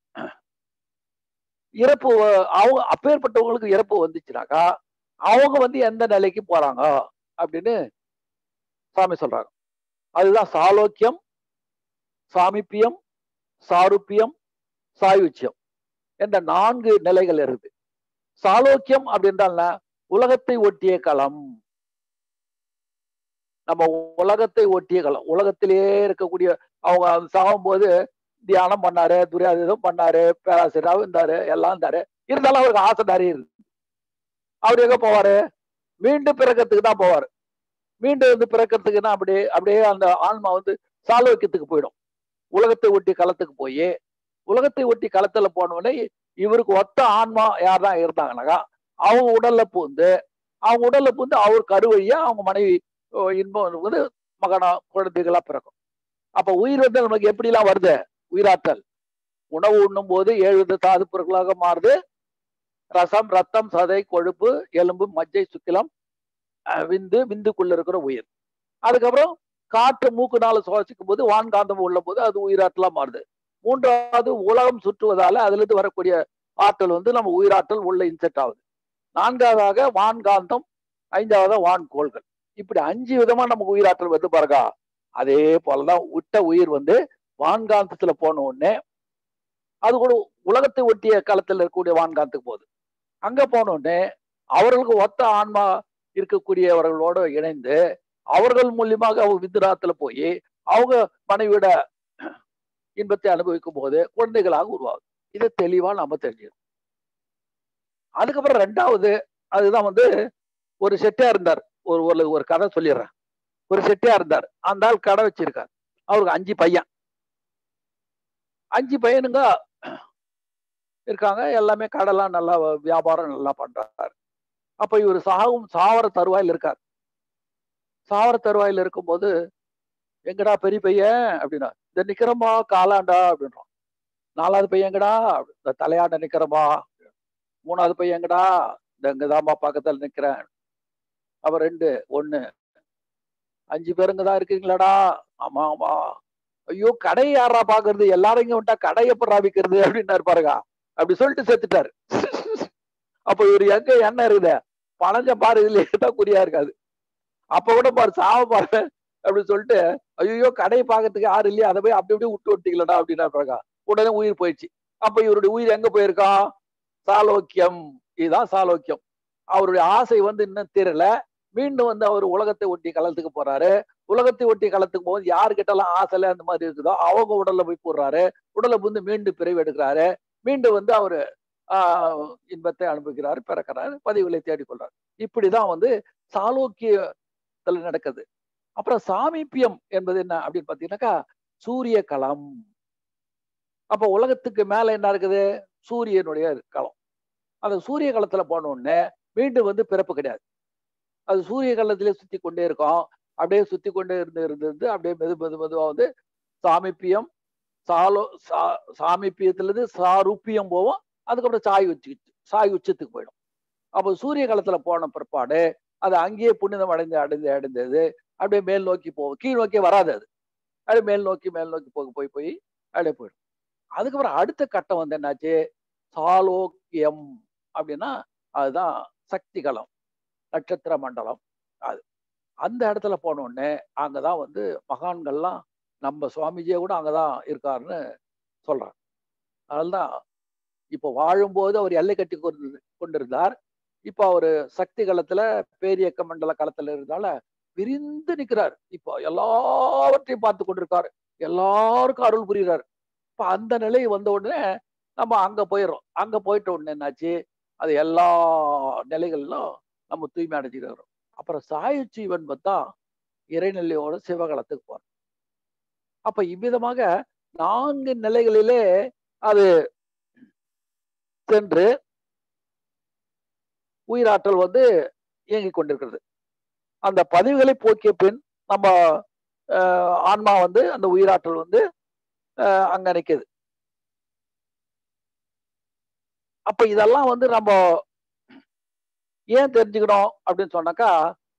S3: இறப்பு வ- அவங்க அப்பேற்பட்டவங்களுக்கு இறப்பு வந்துச்சுனாக்கா அவங்க வந்து எந்த நிலைக்கு போறாங்க அப்படின்னு சாமி சொல்றாங்க அதுதான் சாலோக்கியம் சாமிப்பியம் சாருப்பியம் சாயுச்சியம் என்ற நான்கு நிலைகள் இருக்குது சாலோக்கியம் அப்படின்றால் உலகத்தை ஒட்டிய களம் நம்ம உலகத்தை ஒட்டிய களம் உலகத்திலேயே இருக்கக்கூடிய அவங்க சாகும்போது தியானம் பண்ணாரு துரியாதம் பண்ணாரு பேராசிரியராகவும் இருந்தாரு எல்லாம் இருந்தாரு இருந்தாலும் அவருக்கு ஆசை நிறைய இருக்கு அவர் எங்க போவாரு மீண்டும் பிறக்கிறதுக்கு தான் போவாரு மீண்டும் வந்து பிறக்கிறதுக்குன்னா அப்படியே அப்படியே அந்த ஆன்மா வந்து சாலோக்கியத்துக்கு போயிடும் உலகத்தை ஒட்டி களத்துக்கு போய் உலகத்தை ஒட்டி களத்துல போனவுடனே இவருக்கு ஒத்த ஆன்மா யார் தான் இருந்தாங்கனாக்கா அவங்க உடல்ல பூந்து அவங்க உடல்ல பூந்து அவர் கருவழியா அவங்க மனைவி ஓ, இன்பம் வந்து மகனா குழந்தைகளா பிறக்கும் அப்ப உயிர் வந்து நமக்கு எப்படி எல்லாம் வருது உயிராற்றல் உணவு உண்ணும் போது ஏழு வித தாது பொருட்களாக மாறுது ரசம் ரத்தம் சதை கொழுப்பு எலும்பு மஜ்ஜை சுக்கிலம் அஹ், விந்து விந்துக்குள்ள இருக்கிற உயிர் அதுக்கப்புறம் காற்று மூக்குனால சுவாசிக்கும் போது வான்காந்தம் உள்ள போது அது உயிராற்றலா மாறுது மூன்றாவது உலகம் சுற்றுவதால அதுல இருந்து வரக்கூடிய ஆற்றல் வந்து நம்ம உயிராற்றல் உள்ள இன்செட் ஆகுது நான்காவதாக வான்காந்தம் ஐந்தாவது வான்கோள்கள் இப்படி அஞ்சு விதமா நமக்கு உயிராற்றல் வந்து பாருங்க அதே போலதான் விட்ட உயிர் வந்து வான்காந்தத்துல போன உடனே அது கூட உலகத்தை ஒட்டிய களத்துல இருக்கக்கூடிய வான்காந்தத்துக்கு போகுது அங்க போன உடனே அவர்களுக்கு ஒத்த ஆன்மா இருக்கக்கூடியவர்களோட இணைந்து அவர்கள் மூலியமாக அவங்க விந்துராத்துல போய் அவங்க மனைவியோட இன்பத்தை அனுபவிக்கும் போது குழந்தைகளாக உருவாகுது இதை தெளிவா நாம தெரிஞ்சுக்கணும் அதுக்கப்புறம் ரெண்டாவது அதுதான் வந்து ஒரு செட்டியா இருந்தார் ஒரு ஒரு ஒரு கதை சொல்லிடுறேன் ஒரு செட்டியா இருந்தார் அந்த ஆள் கடை வச்சிருக்கார் அவருக்கு அஞ்சு பையன் அஞ்சு பையனுங்க இருக்காங்க எல்லாமே கடைலாம் நல்லா வியாபாரம் நல்லா பண்றாரு அப்ப இவர் சாகும் சாவர தருவாயில் இருக்கார் சாவர தருவாயில் இருக்கும்போது எங்கடா பெரிய பையன் அப்படின்னா இந்த நிக்கிறமா காலாண்டா அப்படின்றான் நாலாவது பையன் எங்கடா இந்த தலையாண்ட நிக்கிறமா மூணாவது பையன் எங்கடா இந்த இங்கதாம்மா பக்கத்துல நிக்கிறேன் அவ ரெண்டு ஒண்ணு அஞ்சு பேருங்க தான் இருக்கீங்களாடா ஆமா ஆமா ஐயோ கடை யாரா பாக்குறது எல்லாரும் இங்க விட்டா கடை எப்படா விக்கிறது அப்படின்னாரு பாருங்க அப்படி சொல்லிட்டு செத்துட்டாரு அப்ப இவர் எங்க எண்ணெய் இருக்குது பழஞ்ச பாரு இதுல தான் குறியா இருக்காது அப்ப கூட பாரு சாவ பாரு அப்படின்னு சொல்லிட்டு ஐயோ கடையை பார்க்கறதுக்கு யாரும் இல்லையா அதை போய் அப்படி அப்படியே விட்டு விட்டீங்களடா அப்படின்னா பாருங்க உடனே உயிர் போயிடுச்சு அப்ப இவருடைய உயிர் எங்க போயிருக்கான் சாலோக்கியம் இதுதான் சாலோக்கியம் அவருடைய ஆசை வந்து இன்னும் தீரல மீண்டும் வந்து அவர் உலகத்தை ஒட்டி களத்துக்கு போறாரு உலகத்தை ஒட்டி களத்துக்கு போகும்போது யாருக்கிட்ட எல்லாம் ஆசைல அந்த மாதிரி இருக்குதோ அவங்க உடல்ல போய் போடுறாரு உடலை வந்து மீண்டும் பிறவி எடுக்கிறாரு மீண்டும் வந்து அவரு ஆஹ் இன்பத்தை அனுபவிக்கிறாரு பிறக்கிறாரு பதிவுகளை தேடிக்கொள்றாரு இப்படிதான் வந்து சாலோக்கியத்துல நடக்குது அப்புறம் சாமீபியம் என்பது என்ன அப்படின்னு பாத்தீங்கன்னாக்கா சூரிய களம் அப்ப உலகத்துக்கு மேல என்ன இருக்குது சூரியனுடைய களம் அந்த சூரிய களத்துல போன உடனே மீண்டும் வந்து பிறப்பு கிடையாது அது சூரிய களத்திலே சுத்தி கொண்டே இருக்கும் அப்படியே சுத்தி கொண்டே இருந்து இருந்து இருந்து அப்படியே மெது மெது மெதுவா வந்து சாமிப்பியம் சாலோ சா சாமிப்பியத்துல இருந்து சாரூப்பியம் போவோம் அதுக்கப்புறம் சாய் உச்சி சாய் உச்சத்துக்கு போயிடும் அப்போ சூரிய களத்துல போன பிற்பாடு அது அங்கேயே புனிதம் அடைந்து அடைந்து அடைந்தது அப்படியே மேல் நோக்கி போகும் கீழ் நோக்கி வராது அது அப்படியே மேல் நோக்கி மேல் நோக்கி போக போய் போய் அப்படியே போயிடும் அதுக்கப்புறம் அடுத்த கட்டம் வந்து என்னாச்சு சாலோக்கியம் அப்படின்னா அதுதான் சக்தி களம் நட்சத்திர மண்டலம் அது அந்த இடத்துல போன உடனே அங்கதான் வந்து மகான்கள்லாம் நம்ம சுவாமிஜியே கூட அங்கதான் இருக்காருன்னு சொல்றாங்க அதனால்தான் இப்போ வாழும்போது அவர் எல்லை கட்டி கொண்டு கொண்டிருந்தார் இப்போ அவரு சக்தி களத்துல பேரியக்க மண்டல களத்துல இருந்தால விரிந்து நிற்கிறார் இப்போ எல்லாவற்றையும் பார்த்து கொண்டிருக்காரு எல்லாருக்கும் அருள் புரிகிறார் இப்ப அந்த நிலை வந்த உடனே நம்ம அங்க போயிடுறோம் அங்க போயிட்ட உடனே என்னாச்சு அது எல்லா நிலைகளிலும் நம்ம தூய்மை அடைஞ்சிருக்கிறோம் அப்புறம் சாயுச்சீவன் பார்த்தா இறைநிலையோட சிவகலத்துக்கு போறோம் அப்ப இவ்விதமாக நான்கு நிலைகளிலே அது சென்று உயிராற்றல் வந்து இயங்கிக் கொண்டிருக்கிறது அந்த பதிவுகளை போக்கிய பின் நம்ம ஆன்மா வந்து அந்த உயிராற்றல் வந்து அங்க நிற்குது அப்ப இதெல்லாம் வந்து நம்ம ஏன் தெரிஞ்சுக்கணும் அப்படின்னு சொன்னாக்கா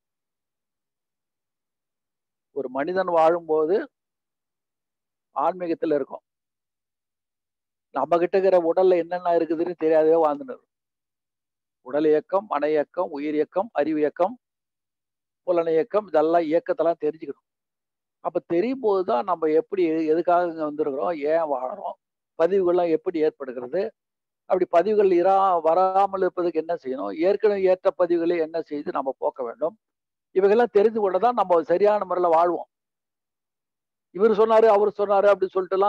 S3: ஒரு மனிதன் வாழும்போது ஆன்மீகத்துல இருக்கும் நம்ம கிட்ட இருக்கிற உடல்ல என்னென்ன இருக்குதுன்னு தெரியாதவே வாழ்ந்துன்னு உடல் இயக்கம் மன இயக்கம் உயிர் இயக்கம் அறிவு இயக்கம் புலன இயக்கம் இதெல்லாம் இயக்கத்தெல்லாம் தெரிஞ்சுக்கணும் அப்ப தெரியும் போதுதான் நம்ம எப்படி எதுக்காக இங்க வந்திருக்கிறோம் ஏன் வாழறோம் பதிவுகள்லாம் எப்படி ஏற்படுகிறது அப்படி பதிவுகள் இரா வராமல் இருப்பதுக்கு என்ன செய்யணும் ஏற்கனவே ஏற்ற பதிவுகளை என்ன செய்து நம்ம போக்க வேண்டும் இவைகள்லாம் தெரிந்து கொண்டதான் நம்ம சரியான முறையில் வாழ்வோம் இவர் சொன்னாரு அவர் சொன்னாரு அப்படின்னு சொல்லிட்டுலாம்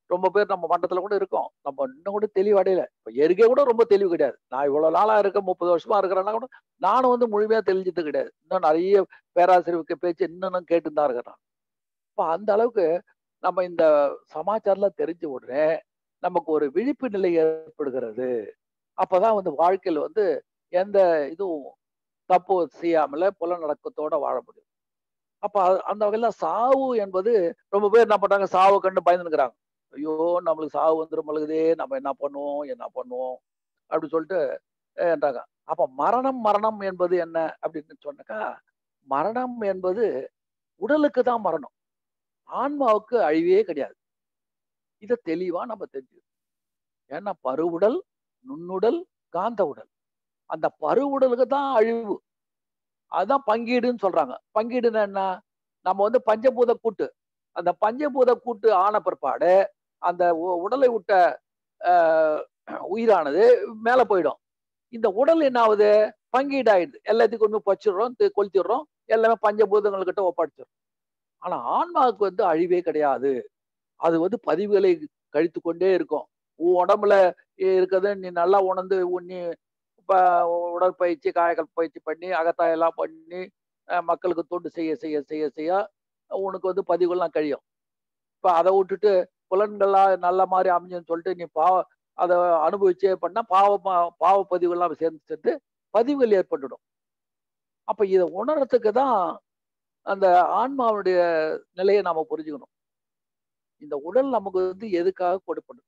S3: ரொம்ப பேர் நம்ம மண்டத்துல கூட இருக்கோம் நம்ம இன்னும் கூட தெளிவு அடையல இப்ப எருகே கூட ரொம்ப தெளிவு கிடையாது நான் இவ்வளவு நாளா இருக்க முப்பது வருஷமா இருக்கிறேன்னா கூட நானும் வந்து முழுமையா தெளிஞ்சது கிடையாது இன்னும் நிறைய பேராசிரியருக்கு பேச்சு இன்னும் கேட்டு தான் இருக்கிறேன் நான் இப்ப அந்த அளவுக்கு நம்ம இந்த சமாச்சாரம்லாம் தெரிஞ்ச உடனே நமக்கு ஒரு விழிப்பு நிலை ஏற்படுகிறது அப்பதான் வந்து வாழ்க்கையில் வந்து எந்த இதுவும் தப்பு செய்யாமல புலநடக்கத்தோட வாழ முடியும் அப்ப அ- அந்த வகையில சாவு என்பது ரொம்ப பேர் என்ன பண்றாங்க சாவை கண்டு பயந்துக்கிறாங்க ஐயோ நம்மளுக்கு சாவு வந்துடும் பொழுதே நம்ம என்ன பண்ணுவோம் என்ன பண்ணுவோம் அப்படி சொல்லிட்டு என்றாங்க அப்ப மரணம் மரணம் என்பது என்ன அப்படின்னு சொன்னாக்கா மரணம் என்பது உடலுக்கு தான் மரணம் ஆன்மாவுக்கு அழிவே கிடையாது இதை தெளிவா நம்ம தெரிஞ்சு ஏன்னா பருவுடல் நுண்ணுடல் காந்த உடல் அந்த பருவுடலுக்கு தான் அழிவு அதுதான் பங்கீடுன்னு சொல்றாங்க பங்கீடுன்னா என்ன நம்ம வந்து பஞ்சபூத கூட்டு அந்த பஞ்சபூத கூட்டு ஆன பிற்பாடு அந்த உ- உடலை விட்ட ஆஹ், உயிரானது மேல போயிடும் இந்த உடல் என்ன ஆகுது பங்கீடு ஆயிடுது எல்லாத்தையும் கொண்டு போய் வச்சிடுறோம் தி- கொளுத்திடுறோம் எல்லாமே பஞ்சபூதங்கள்கிட்ட ஒப்படைச்சிடும் ஆனா ஆன்மாவுக்கு வந்து அழிவே கிடையாது அது வந்து பதிவுகளை கழித்து கொண்டே இருக்கும் உன் உடம்புல இருக்கிறது நீ நல்லா உணர்ந்து உன் நீ இப்ப உடற்பயிற்சி காயகல் பயிற்சி பண்ணி அகத்தாயெல்லாம் பண்ணி அஹ், மக்களுக்கு தொண்டு செய்ய செய்ய செய்ய செய்ய உனக்கு வந்து பதிவுகள்லாம் கழியும் இப்ப அதை விட்டுட்டு புலன்கள்லாம் நல்ல மாதிரி அமைஞ்சுன்னு சொல்லிட்டு நீ பாவ அதை அனுபவிச்சே பண்ணா பாவ பாவ பதிவுகள்லாம் சேர்ந்து சேர்ந்து பதிவுகள் ஏற்பட்டுடும் அப்ப இதை உணர்றதுக்கு தான் அந்த ஆன்மாவுடைய நிலையை நாம புரிஞ்சுக்கணும் இந்த உடல் நமக்கு வந்து எதுக்காக கொடுப்படும்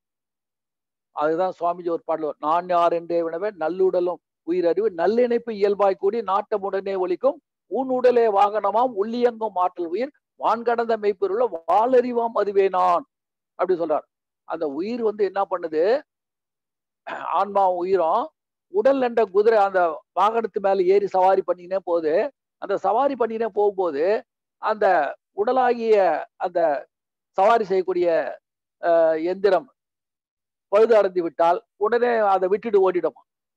S3: அதுதான் சுவாமிஜி ஒரு பாடல் நான் யார் என்றே வினவே நல்லுடலும் உயிரறிவு நல்லிணைப்பு இயல்பாய் கூடி நாட்டமுடனே ஒலிக்கும் உன் உடலே வாகனமாம் உள்ளியங்கும் ஆற்றல் உயிர் வான்கடந்த மெய்ப்பொருள வாளறிவாம் அதுவே நான் அப்படி சொல்றார் அந்த உயிர் வந்து என்ன பண்ணுது ஆன்மாவும் உயிரும் உடல் என்ற குதிரை அந்த வாகனத்து மேல ஏறி சவாரி பண்ணினே போகுது அந்த சவாரி பண்ணினே போகும்போது அந்த உடலாகிய அந்த சவாரி செய்யக்கூடிய அஹ், எந்திரம் பழுது அடைந்து விட்டால் உடனே அதை விட்டுட்டு ஓடிடும்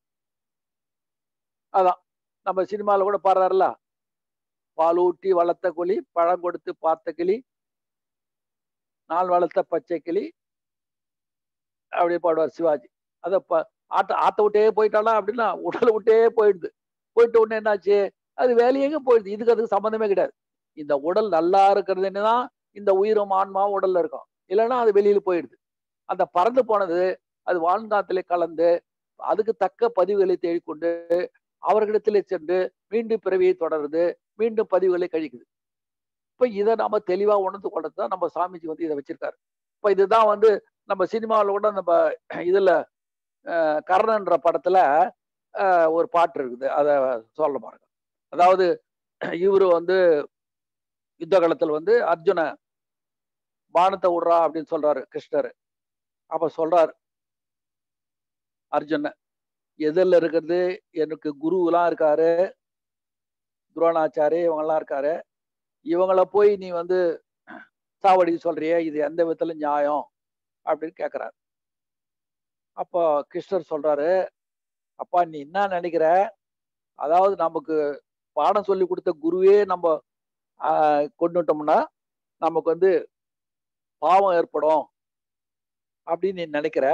S3: அதான் நம்ம சினிமால கூட பாடுறாருல பாலூட்டி வளர்த்த கிளி பழம் கொடுத்து பார்த்த கிளி நாள் வளர்த்த பச்சை கிளி அப்படி பாடுவார் சிவாஜி அத ப- ஆத்த ஆத்த விட்டே போயிட்டானா அப்படின்னா உடலை விட்டே போயிடுது போயிட்ட உடனே என்னாச்சு அது வேலையெங்க போயிடுது இதுக்கு அதுக்கு சம்மந்தமே கிடையாது இந்த உடல் நல்லா இருக்கிறதுன்னு தான் இந்த உயிரும் ஆன்மாவும் உடல்ல இருக்கும் இல்லைன்னா அது வெளியில போயிடுது அந்த பறந்து போனது அது வாழ்நாத்திலே கலந்து அதுக்கு தக்க பதிவுகளை தேடிக்கொண்டு அவர்களிடத்திலே சென்று மீண்டும் பிறவியை தொடருது மீண்டும் பதிவுகளை கழிக்குது இப்ப இதை நாம தெளிவா உணர்ந்து கொண்டது தான் நம்ம சாமிஜி வந்து இதை வச்சிருக்காரு இப்ப இதுதான் வந்து நம்ம சினிமாவில் கூட நம்ம இதுல அஹ், கர்ணன்ற படத்துல அஹ், ஒரு பாட்டு இருக்குது அதை சொல்ல பாருங்க அதாவது இவரு வந்து யுத்த காலத்துல வந்து அர்ஜுன பானத்தை விடுறா அப்படின்னு சொல்றாரு கிருஷ்ணர் அப்ப சொல்றாரு அர்ஜுன எதிரில் இருக்கிறது எனக்கு குருவெல்லாம் இருக்காரு துரோணாச்சாரி இவங்கெல்லாம் இருக்காரு இவங்கள போய் நீ வந்து சாவடிக்க சொல்றியே இது எந்த விதத்துல நியாயம் அப்படின்னு கேக்குறாரு அப்போ கிருஷ்ணர் சொல்றாரு அப்பா நீ என்ன நினைக்கிற அதாவது நமக்கு பாடம் சொல்லி கொடுத்த குருவே நம்ம ஆஹ், கொண்டுட்டோம்னா நமக்கு வந்து பாவம் ஏற்படும் அப்படின்னு நீ நினைக்கிற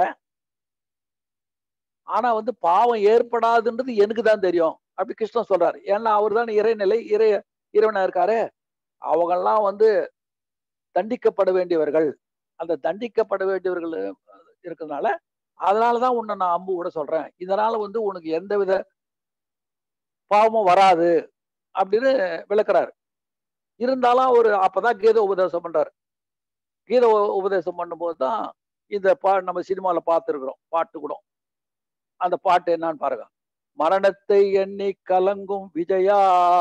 S3: ஆனா வந்து பாவம் ஏற்படாதுன்றது எனக்கு தான் தெரியும் அப்படி கிருஷ்ணன் சொல்றாரு ஏன்னா அவர் தான் இறைநிலை இறை இறைவனா இருக்காரு அவங்கெல்லாம் வந்து தண்டிக்கப்பட வேண்டியவர்கள் அந்த தண்டிக்கப்பட வேண்டியவர்கள் இருக்கிறதுனால அதனாலதான் உன்னை நான் அம்பு விட சொல்றேன் இதனால வந்து உனக்கு எந்த வித பாவமும் வராது அப்படின்னு விளக்குறாரு இருந்தாலும் அவர் அப்பதான் கீத உபதேசம் பண்றாரு கீத உ- உபதேசம் பண்ணும்போது தான் இந்த பா நம்ம சினிமால பார்த்துருக்குறோம் பாட்டு கூட அந்த பாட்டு என்னன்னு பாருங்க மரணத்தை எண்ணி கலங்கும் விஜயா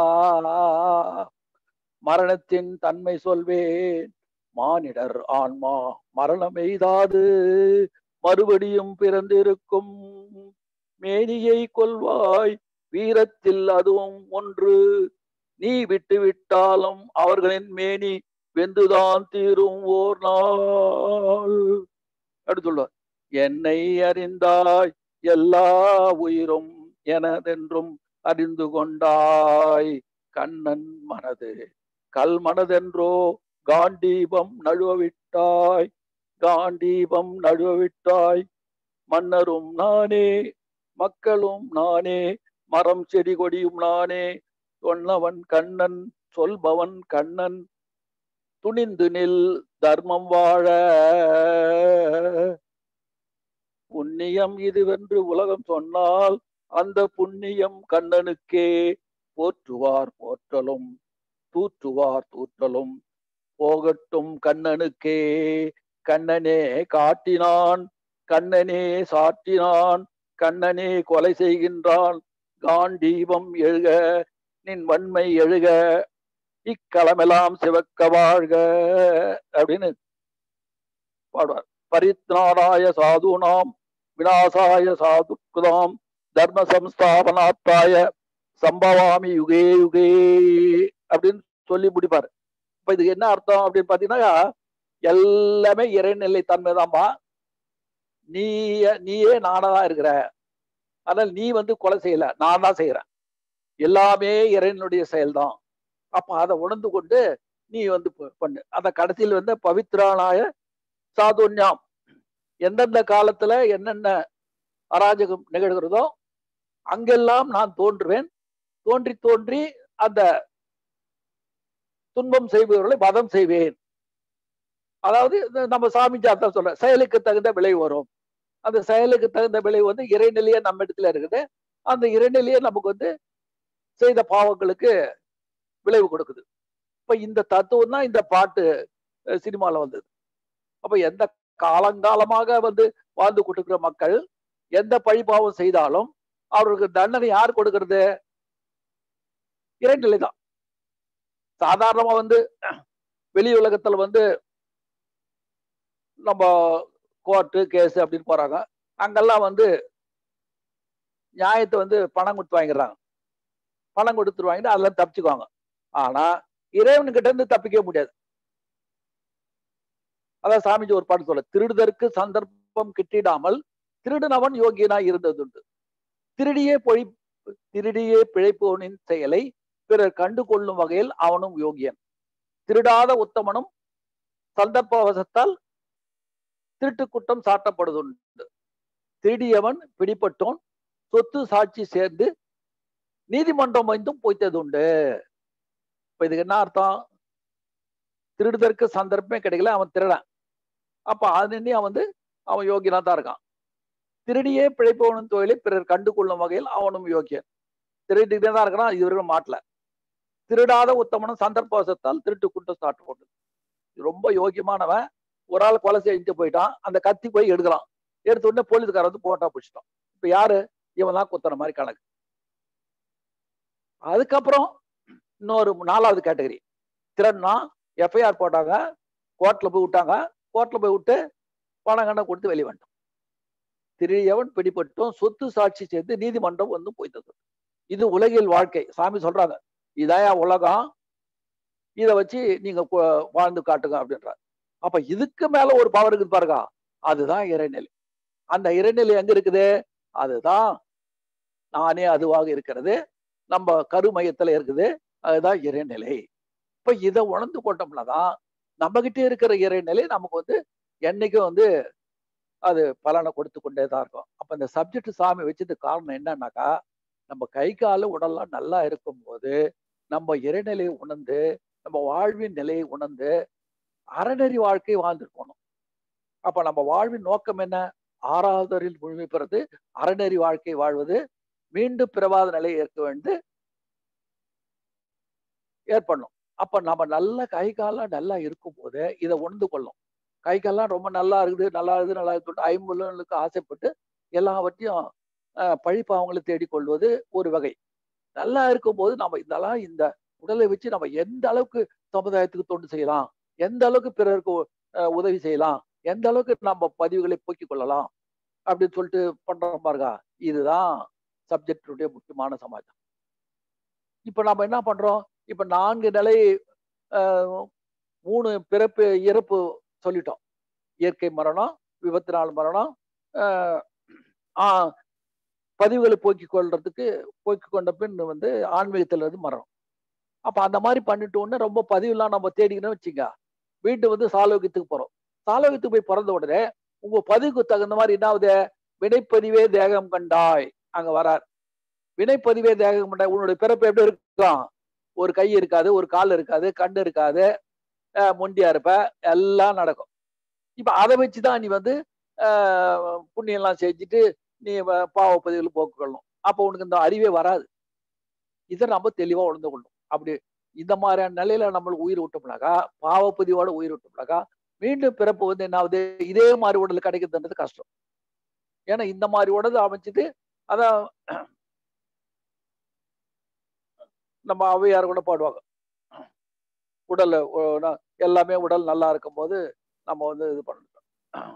S3: மரணத்தின் தன்மை சொல்வேன் மானிடர் ஆன்மா மரணம் எய்தாது மறுபடியும் பிறந்திருக்கும் மேனியை கொள்வாய் வீரத்தில் அதுவும் ஒன்று நீ விட்டு விட்டாலும் அவர்களின் மேனி வெந்துதான் தீரும் ஓர் நாள் அப்படி சொல்லுவார் என்னை அறிந்தாய் எல்லா உயிரும் எனதென்றும் அறிந்து கொண்டாய் கண்ணன் மனது கல் மனதென்றோ காண்டீபம் நழுவ விட்டாய் காண்டீபம் நழுவவிட்டாய் மன்னரும் நானே மக்களும் நானே மரம் செடி கொடியும் நானே சொன்னவன் கண்ணன் சொல்பவன் கண்ணன் துணிந்து நில் தர்மம் வாழ புண்ணியம் இதுவென்று உலகம் சொன்னால் அந்த புண்ணியம் கண்ணனுக்கே போற்றுவார் போற்றலும் தூற்றுவார் தூற்றலும் போகட்டும் கண்ணனுக்கே கண்ணனே காட்டினான் கண்ணனே சாற்றினான் கண்ணனே கொலை செய்கின்றான் காண்டீபம் எழுக நின் வன்மை எழுக இக்களமெல்லாம் சிவக்க வாழ்க அப்படின்னு பாடுவார் பரித்னாராய சாதுனாம் விநாசாய சாதுக்குதாம் தர்ம சம்ஸ்தாபனாத்தாய சம்பவாமி யுகே யுகே அப்படின்னு சொல்லி முடிப்பார் இப்ப இதுக்கு என்ன அர்த்தம் அப்படின்னு பாத்தீங்கன்னா எல்லாமே இறைநிலை தன்மை தான்பா நீ நீயே நானதான் இருக்கிற ஆனால் நீ வந்து கொலை செய்யல நான் தான் செய்யறேன் எல்லாமே இறைவனுடைய செயல்தான் அப்ப அதை உணர்ந்து கொண்டு நீ வந்து ப- பண்ணு அந்த கடைசியில் வந்து பவித்ரானாய சாதுன்யாம் எந்தெந்த காலத்துல என்னென்ன அராஜகம் நிகழ்கிறதோ அங்கெல்லாம் நான் தோன்றுவேன் தோன்றி தோன்றி அந்த துன்பம் செய்பவர்களை வதம் செய்வேன் அதாவது இந்த நம்ம சாமி ஜாத்தா சொல்ற செயலுக்கு தகுந்த விளைவு வரும் அந்த செயலுக்கு தகுந்த விளைவு வந்து இறைநிலையே நம்ம இடத்துல இருக்குது அந்த இறைநிலையே நமக்கு வந்து செய்த பாவங்களுக்கு விளைவு கொடுக்குது இப்ப இந்த தத்துவம் தான் இந்த பாட்டு அஹ், சினிமால வந்தது அப்ப எந்த காலங்காலமாக வந்து வாழ்ந்து கொண்டிருக்கிற மக்கள் எந்த பழிபாவம் செய்தாலும் அவர்களுக்கு தண்டனை யார் கொடுக்கிறது இறைநிலை தான் சாதாரணமா வந்து வெளி உலகத்துல வந்து நம்ம கோர்ட்டு கேஸ் அப்படின்னு போறாங்க அங்கெல்லாம் வந்து நியாயத்தை வந்து பணம் கொடுத்து வாங்கிடுறாங்க பணம் கொடுத்து வாங்கிட்டு அதெல்லாம் தப்பிச்சுக்குவாங்க ஆனா இறைவன் கிட்ட இருந்து தப்பிக்க முடியாது அதான் சாமிஜி ஒரு பாட்டு சொல்ல திருடுதற்கு சந்தர்ப்பம் கிட்டிடாமல் திருடுனவன் யோகியனாய் இருந்ததுண்டு திருடியே பொழி திருடியே பிழைப்பவனின் செயலை பிறர் கண்டு கொள்ளும் வகையில் அவனும் யோகியன் திருடாத உத்தமனும் சந்தர்ப்பவசத்தால் திருட்டு குற்றம் சாட்டப்படுதுண்டு திருடியவன் பிடிபட்டோன் சொத்து சாட்சி சேர்ந்து நீதிமன்றம் வந்தும் பொய்த்ததுண்டு இப்ப இதுக்கு என்ன அர்த்தம் திருடுதற்கு சந்தர்ப்பமே கிடைக்கல அவன் திருடன் அப்ப அது எண்ணி அவன் வந்து அவன் யோகியனா தான் இருக்கான் திருடியே பிழைப்பவனும் தொழிலை பிறர் கண்டு கொள்ளும் வகையில் அவனும் யோகியன் திருடிட்டே தான் இருக்கிறான் இவர்கள் மாட்டல திருடாத உத்தமனும் சந்தர்ப்பவசத்தால் திருட்டு குற்றம் சாட்டு போட்டு ரொம்ப யோகியமானவன் ஒரு ஆள் கொலை செஞ்சுட்டு போயிட்டான் அந்த கத்தி போய் எடுக்கிறான் எடுத்த உடனே போலீஸ்கார வந்து போட்டா பிடிச்சிட்டான் இப்ப யாரு இவன் தான் குத்துற மாதிரி கணக்கு அதுக்கப்புறம் இன்னொரு நாலாவது கேட்டகரி திறன்னா எஃப்ஐஆர் போட்டாங்க கோர்ட்ல போய் விட்டாங்க கோர்ட்ல போய் விட்டு பணம் கண்ணை கொடுத்து வெளியே வந்துட்டான் திரியவன் பிடிபட்டும் சொத்து சாட்சி சேர்ந்து நீதிமன்றம் வந்து போய்த்தது இது உலகில் வாழ்க்கை சாமி சொல்றாங்க இதாயா உலகம் இதை வச்சு நீங்க கு- வாழ்ந்து காட்டுங்க அப்படின்றார் அப்ப இதுக்கு மேல ஒரு பவர் இருக்குது பாருங்க அதுதான் இறைநிலை அந்த இறைநிலை எங்க இருக்குது அதுதான் நானே அதுவாக இருக்கிறது நம்ம கருமையத்துல இருக்குது அதுதான் இறைநிலை இப்ப இதை உணர்ந்து கொண்டோம்னா தான் நம்ம கிட்ட இருக்கிற இறைநிலை நமக்கு வந்து என்னைக்கும் வந்து அது பலனை கொடுத்து கொண்டே தான் இருக்கும் அப்ப இந்த சப்ஜெக்ட் சாமி வச்சது காரணம் என்னன்னாக்கா நம்ம கை கால உடல்லாம் நல்லா இருக்கும்போது நம்ம இறைநிலையை உணர்ந்து நம்ம வாழ்வின் நிலையை உணர்ந்து அறநெறி வாழ்க்கை வாழ்ந்திருக்கணும் அப்ப நம்ம வாழ்வின் நோக்கம் என்ன ஆறாவதரில் முழுமை பெறது அறநெறி வாழ்க்கை வாழ்வது மீண்டும் பிறவாத நிலையை ஏற்க வேண்டு ஏற்படணும் அப்ப நம்ம நல்ல கை காலம் நல்லா இருக்கும் போது இதை உணர்ந்து கொள்ளும் கை கால்லாம் ரொம்ப நல்லா இருக்குது நல்லா இருக்குது நல்லா இருக்குது ஐம்புலனுக்கு ஆசைப்பட்டு எல்லாவற்றையும் அஹ், பழிப்பாவங்களை தேடிக்கொள்வது ஒரு வகை நல்லா இருக்கும்போது நம்ம இதெல்லாம் இந்த உடலை வச்சு நம்ம எந்த அளவுக்கு சமுதாயத்துக்கு தொண்டு செய்யலாம் எந்த அளவுக்கு பிறருக்கு அஹ், உதவி செய்யலாம் எந்த அளவுக்கு நம்ம பதிவுகளை போக்கிக் கொள்ளலாம் அப்படின்னு சொல்லிட்டு பண்றோம் பாருங்க இதுதான் சப்ஜெக்டுடைய முக்கியமான சமாச்சாரம் இப்ப நம்ம என்ன பண்றோம் இப்ப நான்கு நிலை அஹ், மூணு பிறப்பு இறப்பு சொல்லிட்டோம் இயற்கை மரணம் விபத்தினால் மரணம் அஹ், ஆஹ், பதிவுகளை போக்கிக் கொள்றதுக்கு போக்கிக் கொண்ட பின் வந்து ஆன்மீகத்துல இருந்து மரணம் அப்ப அந்த மாதிரி பண்ணிட்டோன்னு ரொம்ப பதிவுலாம் நம்ம தேடிக்கணும் வச்சுங்க வீட்டு வந்து சாலோக்கியத்துக்கு போறோம் தாலோகத்துக்கு போய் பிறந்த உடனே உங்க பதிவுக்கு தகுந்த மாதிரி என்ன ஆகுது வினைப்பதிவே தேகம் கண்டாய் அங்க வரார் வினைப்பதிவே தேகம் கண்டாய் உன்னுடைய பிறப்பு எப்படி இருக்கும் ஒரு கை இருக்காது ஒரு கால் இருக்காது கண்ணு இருக்காது அஹ் மொண்டியா இருப்ப எல்லாம் நடக்கும் இப்ப அதை வச்சுதான் நீ வந்து ஆஹ் புண்ணியம் எல்லாம் செஞ்சுட்டு நீ வ- பாவ பதிவுகள் போக்குக்கொள்ளணும் அப்போ உனக்கு இந்த அறிவே வராது இதை நம்ம தெளிவா உணர்ந்து கொள்ளணும் அப்படி இந்த மாதிரியான நிலையில நம்மளுக்கு உயிர் விட்டோம்னாக்கா பாவப்பதிவோட உயிர் விட்டோம்னாக்கா மீண்டும் பிறப்பு வந்து என்ன ஆகுது இதே மாதிரி உடல் கிடைக்குதுன்றது கஷ்டம் ஏன்னா இந்த மாதிரி உடல் அமைச்சிட்டு அதான் நம்ம ஔவையார் கூட பாடுவாங்க உடல்ல ஒ- ந- எல்லாமே உடல் நல்லா இருக்கும்போது நம்ம வந்து இது பண்ணணும்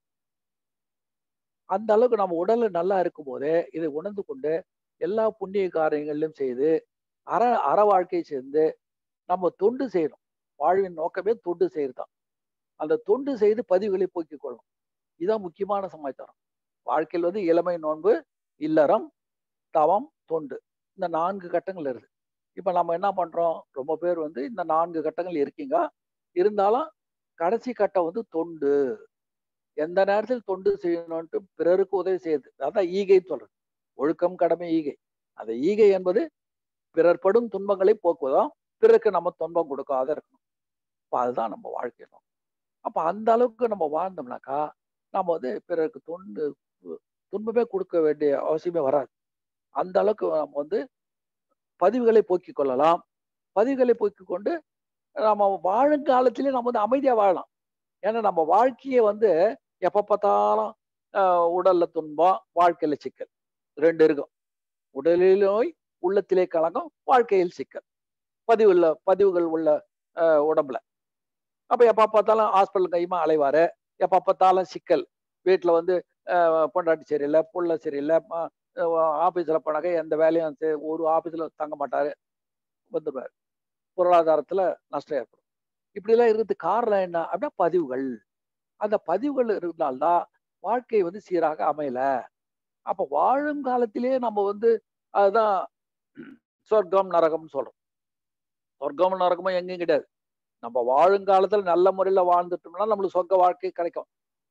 S3: அந்த அளவுக்கு நம்ம உடல் நல்லா இருக்கும் போதே இதை உணர்ந்து கொண்டு எல்லா புண்ணிய காரியங்களிலும் செய்து அற அற வாழ்க்கை சேர்ந்து நம்ம தொண்டு செய்யணும் வாழ்வின் நோக்கமே தொண்டு செய்யறது தான் அந்த தொண்டு செய்து பதிவுகளை போக்கிக் கொள்ளணும் இதுதான் முக்கியமான சமாச்சாரம் வாழ்க்கையில் வந்து இளமை நோன்பு இல்லறம் தவம் தொண்டு இந்த நான்கு கட்டங்கள் இருக்குது இப்ப நம்ம என்ன பண்றோம் ரொம்ப பேர் வந்து இந்த நான்கு கட்டங்கள் இருக்கீங்க இருந்தாலும் கடைசி கட்டம் வந்து தொண்டு எந்த நேரத்தில் தொண்டு செய்யணும்ட்டு பிறருக்கு உதவி செய்யுது அதான் ஈகை சொல்றது ஒழுக்கம் கடமை ஈகை அந்த ஈகை என்பது பிறர் படும் துன்பங்களை போக்குவதும் பிறருக்கு நம்ம துன்பம் கொடுக்காத இருக்கணும் அப்ப அதுதான் நம்ம வாழ்க்கை நோக்கம். அப்ப அந்த அளவுக்கு நம்ம வாழ்ந்தோம்னாக்கா நம்ம வந்து பிறருக்கு தொண்டு துன்பமே கொடுக்க வேண்டிய அவசியமே வராது அந்த அளவுக்கு நம்ம வந்து பதிவுகளை போக்கிக் கொள்ளலாம் பதிவுகளை போக்கிக் கொண்டு நம்ம வாழும் காலத்திலே நம்ம வந்து அமைதியா வாழலாம் ஏன்னா நம்ம வாழ்க்கையை வந்து எப்ப பார்த்தாலும் ஆஹ், உடல்ல துன்பம் வாழ்க்கையில சிக்கல் ரெண்டு இருக்கும் உடலில் நோய் உள்ளத்திலே கலங்கம் வாழ்க்கையில் சிக்கல் பதிவுள்ள பதிவுகள் உள்ள ஆஹ், உடம்புல அப்ப எப்ப பார்த்தாலும் ஹாஸ்பிட்டல் கையுமா அலைவாரு எப்ப பார்த்தாலும் சிக்கல் வீட்டுல வந்து ஆஹ், பொண்டாட்டி சரியில்லை புள்ள சரியில்லை ஆபீஸ்ல போனாக்க எந்த வேலையும் செய்- ஒரு ஆபீஸ்ல தங்க மாட்டாரு வந்துடுவாரு பொருளாதாரத்துல நஷ்டம் ஏற்படும் இப்படி எல்லாம் இருக்கிறதுக்கு காரணம் என்ன அப்படின்னா பதிவுகள் அந்த பதிவுகள் இருந்தால்தான் வாழ்க்கை வந்து சீராக அமையல அப்ப வாழும் காலத்திலேயே நம்ம வந்து அதுதான் சொர்க்கம் நரகம்னு சொல்றோம் சொர்க்கம் நரகமும் எங்கேயும் கிடையாது நம்ம வாழும் காலத்துல நல்ல முறையில வாழ்ந்துட்டோம்னா நம்மளுக்கு சொர்க்க வாழ்க்கை கிடைக்கும்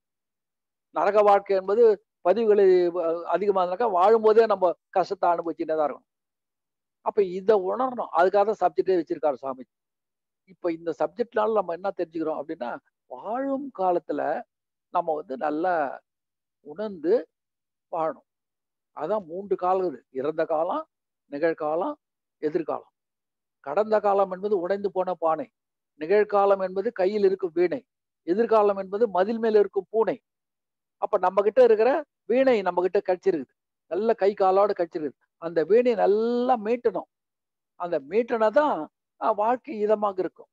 S3: நரக வாழ்க்கை என்பது பதிவுகளை அஹ், அதிகமா இருந்தாக்கா வாழும்போதே நம்ம கஷ்டத்தை அனுபவிச்சுட்டே தான் இருக்கணும் அப்ப இதை உணரணும் அதுக்காக தான் சப்ஜெக்டே வச்சிருக்காரு சாமி இப்ப இந்த சப்ஜெக்ட்னால நம்ம என்ன தெரிஞ்சுக்கிறோம் அப்படின்னா வாழும் காலத்துல நம்ம வந்து நல்லா உணர்ந்து வாழணும் அதான் மூன்று காலம் இது இறந்த காலம் நிகழ்காலம் எதிர்காலம் கடந்த காலம் என்பது உடைந்து போன பானை நிகழ்காலம் என்பது கையில் இருக்கும் வீணை எதிர்காலம் என்பது மதில் மேல் இருக்கும் பூனை அப்ப நம்ம கிட்ட இருக்கிற வீணை நம்ம கிட்ட கடிச்சிருக்குது நல்ல கை காலோட கடிச்சிருக்குது அந்த வீணை நல்லா மீட்டணும் அந்த மீட்டினா தான் அஹ், வாழ்க்கை இதமாக இருக்கும்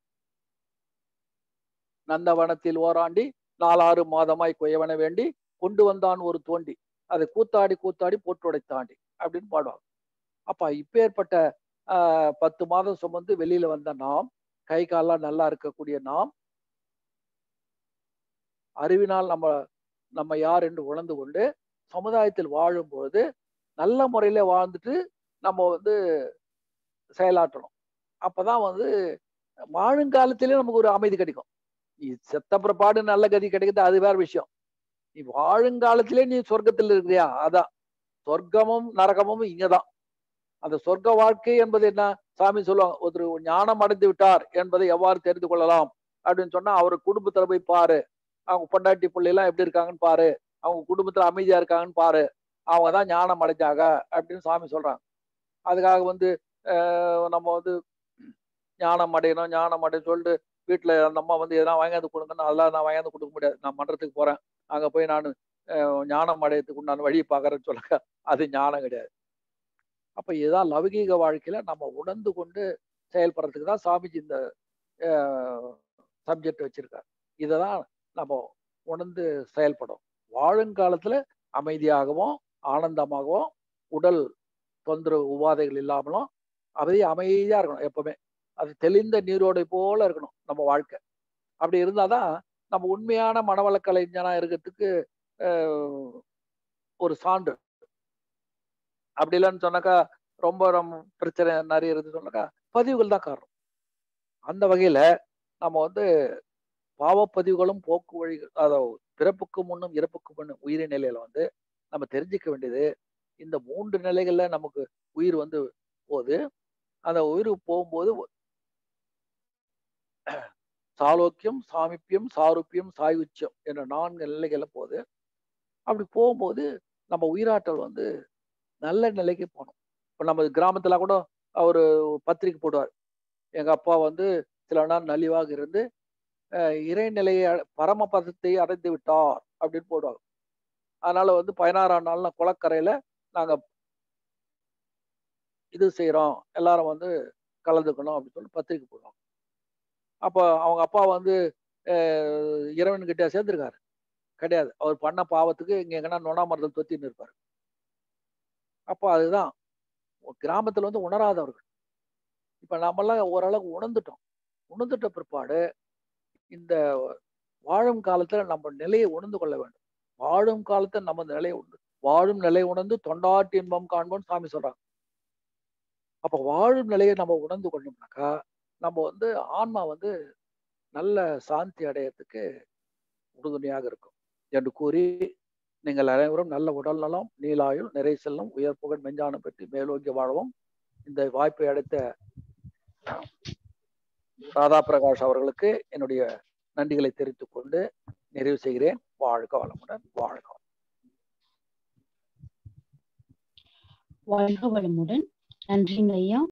S3: நந்தவனத்தில் ஓராண்டி நாலாறு மாதமாய் குயவன வேண்டி கொண்டு வந்தான் ஒரு தோண்டி அதை கூத்தாடி கூத்தாடி போட்டுடைத்தாண்டி அப்படின்னு பாடுவாங்க அப்ப இப்பேற்பட்ட ஆஹ், பத்து மாதம் சுமந்து வெளியில வந்த நாம் கை கால்லாம் நல்லா இருக்கக்கூடிய நாம் அறிவினால் நம்ம நம்ம யார் என்று உணர்ந்து கொண்டு சமுதாயத்தில் வாழும்போது நல்ல முறையில வாழ்ந்துட்டு நம்ம வந்து செயலாற்றணும் அப்பதான் வந்து வாழுங்காலத்திலே நமக்கு ஒரு அமைதி கிடைக்கும் நீ செத்த பிற்பாடு நல்ல கதி கிடைக்குது அது வேற விஷயம் நீ வாழுங்காலத்திலே நீ சொர்க்கத்தில் இருக்கிறியா அதான் சொர்க்கமும் நரகமும் இங்கதான் அந்த சொர்க்க வாழ்க்கை என்பது என்ன சாமி சொல்லுவாங்க ஒருத்தர் ஞானம் அடைந்து விட்டார் என்பதை எவ்வாறு தெரிந்து கொள்ளலாம் அப்படின்னு சொன்னா அவர் குடும்பத்துல போய் பாரு அவங்க பொண்டாட்டி பிள்ளை எல்லாம் எப்படி இருக்காங்கன்னு பாரு அவங்க குடும்பத்துல அமைதியா இருக்காங்கன்னு பாரு அவங்க தான் ஞானம் அடைஞ்சாங்க அப்படின்னு சாமி சொல்றாங்க அதுக்காக வந்து ஆஹ் நம்ம வந்து ஞானம் அடையணும் ஞானம் அடையணும் சொல்லிட்டு வீட்டுல அந்த அம்மா வந்து எதனா வாங்கியாந்து கொடுங்கன்னு அதெல்லாம் நான் வாங்கியாந்து கொடுக்க முடியாது நான் மன்றத்துக்கு போறேன் அங்க போய் நான் ஞானம் அடையறதுக்கு உண்டான வழி பார்க்கறேன்னு சொல்லுங்க அது ஞானம் கிடையாது அப்ப இதுதான் லௌகீக வாழ்க்கையில நம்ம உணர்ந்து கொண்டு செயல்படுறதுக்கு தான் சாமிஜி இந்த சப்ஜெக்ட் வச்சிருக்காரு இதை தான் நம்ம உணர்ந்து செயல்படும் வாழுங்காலத்துல அமைதியாகவும் ஆனந்தமாகவும் உடல் தொந்தரவு உபாதைகள் இல்லாமலும் அப்படியே அமைதியா இருக்கணும் எப்பவுமே அது தெளிந்த நீரோடை போல இருக்கணும் நம்ம வாழ்க்கை அப்படி இருந்தாதான் நம்ம உண்மையான மனவள கலைஞனா இருக்கிறதுக்கு அஹ், ஒரு சான்று அப்படி இல்லைன்னு சொன்னாக்கா ரொம்ப ரொம்ப பிரச்சனை நிறைய இருந்து சொன்னாக்கா பதிவுகள் தான் காரணம் அந்த வகையில நம்ம வந்து பாவப்பதிவுகளும் போக்கு வழிகள் அதாவது பிறப்புக்கு முன்னும் இறப்புக்கு முன்னும் உயிரின் நிலையில வந்து நம்ம தெரிஞ்சுக்க வேண்டியது இந்த மூன்று நிலைகள்ல நமக்கு உயிர் வந்து போகுது அந்த உயிர் போகும்போது சாலோக்கியம் சாமிப்பியம் சாருப்பியம் சாயுச்சியம் என்ற நான்கு நிலைகள்ல போகுது அப்படி போகும்போது நம்ம உயிராற்றல் வந்து நல்ல நிலைக்கு போகணும் இப்போ நம்ம கிராமத்துல கூட அவர் பத்திரிக்கை போடுவார் எங்க அப்பா வந்து சில நாள் நலிவாக இருந்து அஹ், இறைநிலையை அ- பரமபதத்தை அடைந்து விட்டார் அப்படின்னு போடுவாங்க அதனால வந்து பதினாறாம் நாள்ல குளக்கரையில நாங்க இது செய்றோம் எல்லாரும் வந்து கலந்துக்கணும் அப்படின்னு சொல்லி பத்திரிக்கை போடுவாங்க அப்போ அவங்க அப்பா வந்து அஹ், இறைவன்கிட்ட சேர்ந்திருக்காரு கிடையாது அவர் பண்ண பாவத்துக்கு இங்க எங்கன்னா நொணாமரத்தில் தொத்தின்னு இருப்பாரு அப்போ அதுதான் கிராமத்துல வந்து உணராதவர்கள் இப்ப நாமெல்லாம் ஓரளவுக்கு உணர்ந்துட்டோம் உணர்ந்துட்ட பிற்பாடு இந்த வாழும் காலத்துல நம்ம நிலையை உணர்ந்து கொள்ள வேண்டும் வாழும் காலத்துல நம்ம இந்த நிலையை உணர்ந்து வாழும் நிலை உணர்ந்து தொண்டாட்டி இன்பம் காண்போம்னு சாமி சொல்றாங்க அப்ப வாழும் நிலையை நம்ம உணர்ந்து கொண்டோம்னாக்கா நம்ம வந்து ஆன்மா வந்து நல்ல சாந்தி அடையறதுக்கு உறுதுணையாக இருக்கும் என்று கூறி நீங்கள் அனைவரும் நல்ல உடல் நலம் நீலாயுள் நிறை செல்லும் உயர் புகழ் மெஞ்ஞானம் பெற்று மேலோங்கி வாழவும் இந்த வாய்ப்பை அடைத்த ராதா பிரகாஷ் அவர்களுக்கு என்னுடைய நன்றிகளை தெரிவித்துக் கொண்டு நிறைவு செய்கிறேன் வாழ்க வளமுடன் வாழ்க வளமுடன்.
S1: வாழ்க வளமுடன் நன்றிங்க ஐயா